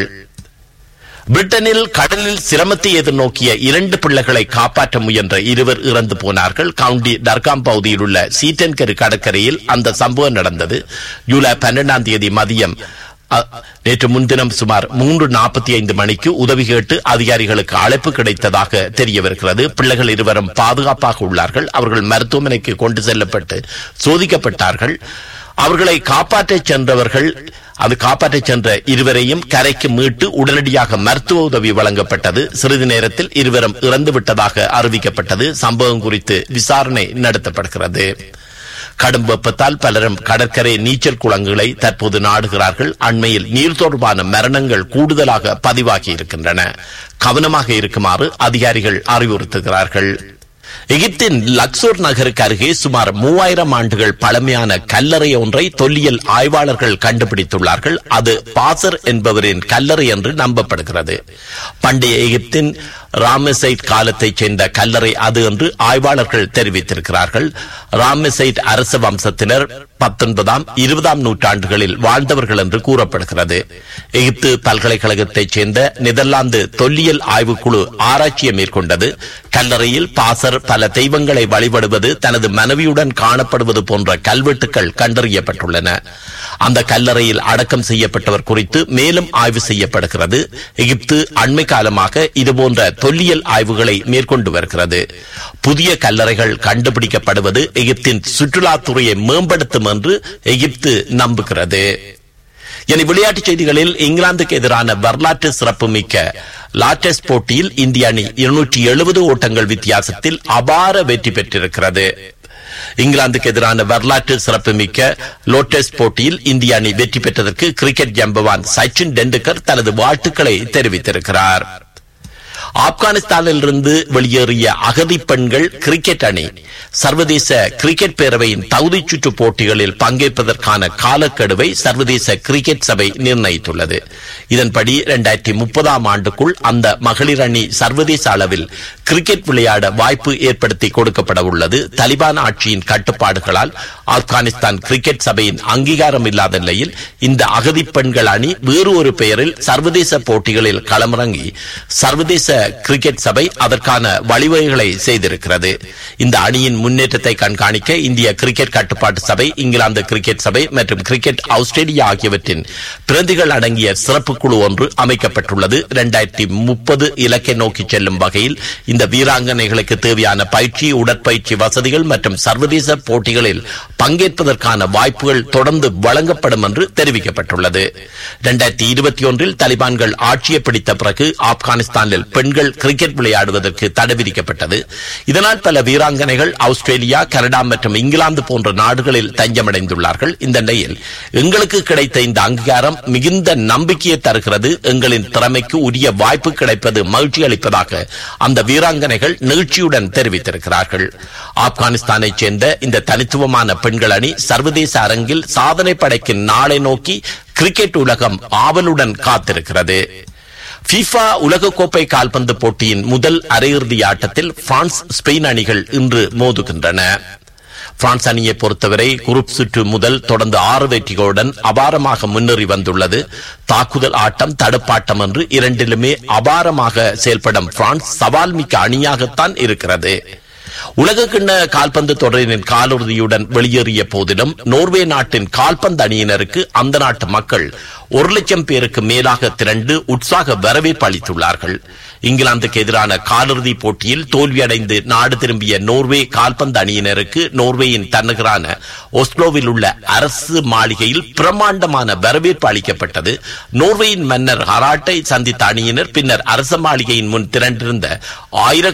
பிரிட்டனில் கடலில் சிரமத்தை எதிர்நோக்கிய இரண்டு பிள்ளைகளை காப்பாற்ற முயன்ற இருவர் இறந்து போனார்கள் கவுண்டி டர்காம் பகுதியில் உள்ள சீட்டன்கரு கடற்கரையில் அந்த சம்பவம் நடந்தது ஜூலை பன்னெண்டாம் தேதி மதியம் அ, நேற்று முன்தினம் சுமார் மூன்று நாற்பத்தி ஐந்து மணிக்கு உதவி கேட்டு அதிகாரிகளுக்கு அழைப்பு கிடைத்ததாக தெரிய வருகிறது பிள்ளைகள் இருவரும் பாதுகாப்பாக உள்ளார்கள் அவர்கள் மருத்துவமனைக்கு கொண்டு செல்லப்பட்டு சோதிக்கப்பட்டார்கள் அவர்களை காப்பாற்றச் சென்றவர்கள் அது காப்பாற்றச் சென்ற இருவரையும் கரைக்கு மீட்டு உடனடியாக மருத்துவ உதவி வழங்கப்பட்டது சிறிது நேரத்தில் இருவரும் இறந்து விட்டதாக அறிவிக்கப்பட்டது சம்பவம் குறித்து விசாரணை நடத்தப்படுகிறது கடும் வெப்பத்தால் பலரும் கடற்கரை நீச்சல் குளங்களை தற்போது நாடுகிறார்கள் அண்மையில் நீர் தொடர்பான மரணங்கள் கூடுதலாக பதிவாகி இருக்கின்றன கவனமாக இருக்குமாறு அதிகாரிகள் அறிவுறுத்துகிறார்கள் எகிப்தின் லக்சோர் நகருக்கு அருகே சுமார் மூவாயிரம் ஆண்டுகள் பழமையான கல்லறை ஒன்றை தொல்லியல் ஆய்வாளர்கள் கண்டுபிடித்துள்ளார்கள் அது பாசர் என்பவரின் கல்லறை என்று நம்பப்படுகிறது பண்டைய எகிப்தின் ராமசைட் காலத்தைச் சேர்ந்த கல்லறை அது என்று ஆய்வாளர்கள் தெரிவித்திருக்கிறார்கள் ராமசைட் அரச வம்சத்தினர் பத்தொன்பதாம் இருபதாம் நூற்றாண்டுகளில் வாழ்ந்தவர்கள் என்று கூறப்படுகிறது எகிப்து பல்கலைக்கழகத்தைச் சேர்ந்த நெதர்லாந்து தொல்லியல் ஆய்வுக்குழு ஆராய்ச்சியை மேற்கொண்டது கல்லறையில் பாசர் பல தெய்வங்களை வழிபடுவது தனது மனைவியுடன் காணப்படுவது போன்ற கல்வெட்டுக்கள் கண்டறியப்பட்டுள்ளன அந்த கல்லறையில் அடக்கம் செய்யப்பட்டவர் குறித்து மேலும் ஆய்வு செய்யப்படுகிறது எகிப்து அண்மை காலமாக இதுபோன்ற தொல்லியல் ஆய்வுகளை மேற்கொண்டு வருகிறது புதிய கல்லறைகள் கண்டுபிடிக்கப்படுவது எகிப்தின் சுற்றுலாத்துறையை மேம்படுத்தும் என்று எகிப்து நம்புகிறது இனி விளையாட்டுச் செய்திகளில் இங்கிலாந்துக்கு எதிரான வரலாற்று சிறப்புமிக்க லாட்டஸ் போட்டியில் இந்திய அணி இருநூற்றி எழுபது ஓட்டங்கள் வித்தியாசத்தில் அபார வெற்றி பெற்றிருக்கிறது இங்கிலாந்துக்கு எதிரான வரலாற்று சிறப்புமிக்க லோட்டஸ் போட்டியில் இந்திய அணி வெற்றி பெற்றதற்கு கிரிக்கெட் ஜம்பவான் சச்சின் டெண்டுல்கர் தனது வாழ்த்துக்களை தெரிவித்திருக்கிறார் ஆப்கானிஸ்தானிலிருந்து வெளியேறிய அகதி பெண்கள் கிரிக்கெட் அணி சர்வதேச கிரிக்கெட் பேரவையின் தகுதிச் சுற்று போட்டிகளில் பங்கேற்பதற்கான காலக்கெடுவை சர்வதேச கிரிக்கெட் சபை நிர்ணயித்துள்ளது இதன்படி இரண்டாயிரத்தி முப்பதாம் ஆண்டுக்குள் அந்த மகளிர் அணி சர்வதேச அளவில் கிரிக்கெட் விளையாட வாய்ப்பு ஏற்படுத்தி கொடுக்கப்பட உள்ளது தலிபான் ஆட்சியின் கட்டுப்பாடுகளால் ஆப்கானிஸ்தான் கிரிக்கெட் சபையின் அங்கீகாரம் இல்லாத நிலையில் இந்த அகதி பெண்கள் அணி வேறு ஒரு பெயரில் சர்வதேச போட்டிகளில் களமிறங்கி சர்வதேச கிரிக்கெட் சபை அதற்கான வழிவகைகளை செய்திருக்கிறது இந்த அணியின் முன்னேற்றத்தை கண்காணிக்க இந்திய கிரிக்கெட் கட்டுப்பாட்டு சபை இங்கிலாந்து கிரிக்கெட் சபை மற்றும் கிரிக்கெட் ஆஸ்திரேலியா ஆகியவற்றின் பிரதிகள் அடங்கிய சிறப்பு குழு ஒன்று அமைக்கப்பட்டுள்ளது இரண்டாயிரத்தி முப்பது இலக்கை நோக்கி செல்லும் வகையில் இந்த வீராங்கனைகளுக்கு தேவையான பயிற்சி உடற்பயிற்சி வசதிகள் மற்றும் சர்வதேச போட்டிகளில் பங்கேற்பதற்கான வாய்ப்புகள் தொடர்ந்து வழங்கப்படும் என்று தெரிவிக்கப்பட்டுள்ளது இரண்டாயிரத்தி இருபத்தி ஒன்றில் தலிபான்கள் ஆட்சியை பிடித்த பிறகு ஆப்கானிஸ்தானில் பெண்கள் கிரிக்கெட் விளையாடுவதற்கு தடை விதிக்கப்பட்டது இதனால் பல வீராங்கனைகள் ஆஸ்திரேலியா கனடா மற்றும் இங்கிலாந்து போன்ற நாடுகளில் தஞ்சமடைந்துள்ளார்கள் இந்த நிலையில் எங்களுக்கு கிடைத்த இந்த அங்கீகாரம் மிகுந்த நம்பிக்கையை தருகிறது எங்களின் திறமைக்கு உரிய வாய்ப்பு கிடைப்பது மகிழ்ச்சி அளிப்பதாக அந்த வீராங்கனைகள் நிகழ்ச்சியுடன் தெரிவித்திருக்கிறார்கள் ஆப்கானிஸ்தானைச் சேர்ந்த இந்த தனித்துவமான பெண்கள் அணி சர்வதேச அரங்கில் சாதனை படைக்கும் நாளை நோக்கி கிரிக்கெட் உலகம் ஆவலுடன் காத்திருக்கிறது FIFA உலகக்கோப்பை கால்பந்து போட்டியின் முதல் அரையிறுதி ஆட்டத்தில் பிரான்ஸ் ஸ்பெயின் அணிகள் இன்று மோதுகின்றன பிரான்ஸ் அணியை பொறுத்தவரை குரூப் சுற்று முதல் தொடர்ந்து ஆறு வெற்றிகளுடன் அபாரமாக முன்னேறி வந்துள்ளது தாக்குதல் ஆட்டம் தடுப்பாட்டம் என்று இரண்டிலுமே அபாரமாக செயல்படும் பிரான்ஸ் சவால் மிக்க அணியாகத்தான் இருக்கிறது உலக கிண்ண கால்பந்து தொடரின் காலிறுதியுடன் வெளியேறிய போதிலும் நோர்வே நாட்டின் கால்பந்து அணியினருக்கு அந்த நாட்டு மக்கள் ஒரு லட்சம் பேருக்கு மேலாக திரண்டு உற்சாக வரவேற்பு அளித்துள்ளார்கள் இங்கிலாந்துக்கு எதிரான காலிறுதி போட்டியில் தோல்வியடைந்து நாடு திரும்பிய நோர்வே கால்பந்து அணியினருக்கு நோர்வேயின் தன்னுகரான ஒஸ்லோவில் உள்ள அரசு மாளிகையில் பிரம்மாண்டமான வரவேற்பு அளிக்கப்பட்டது நோர்வேயின் மன்னர் ஹராட்டை சந்தித்த அணியினர் பின்னர் அரச மாளிகையின் முன் திரண்டிருந்த ஆயிரக்கணக்கான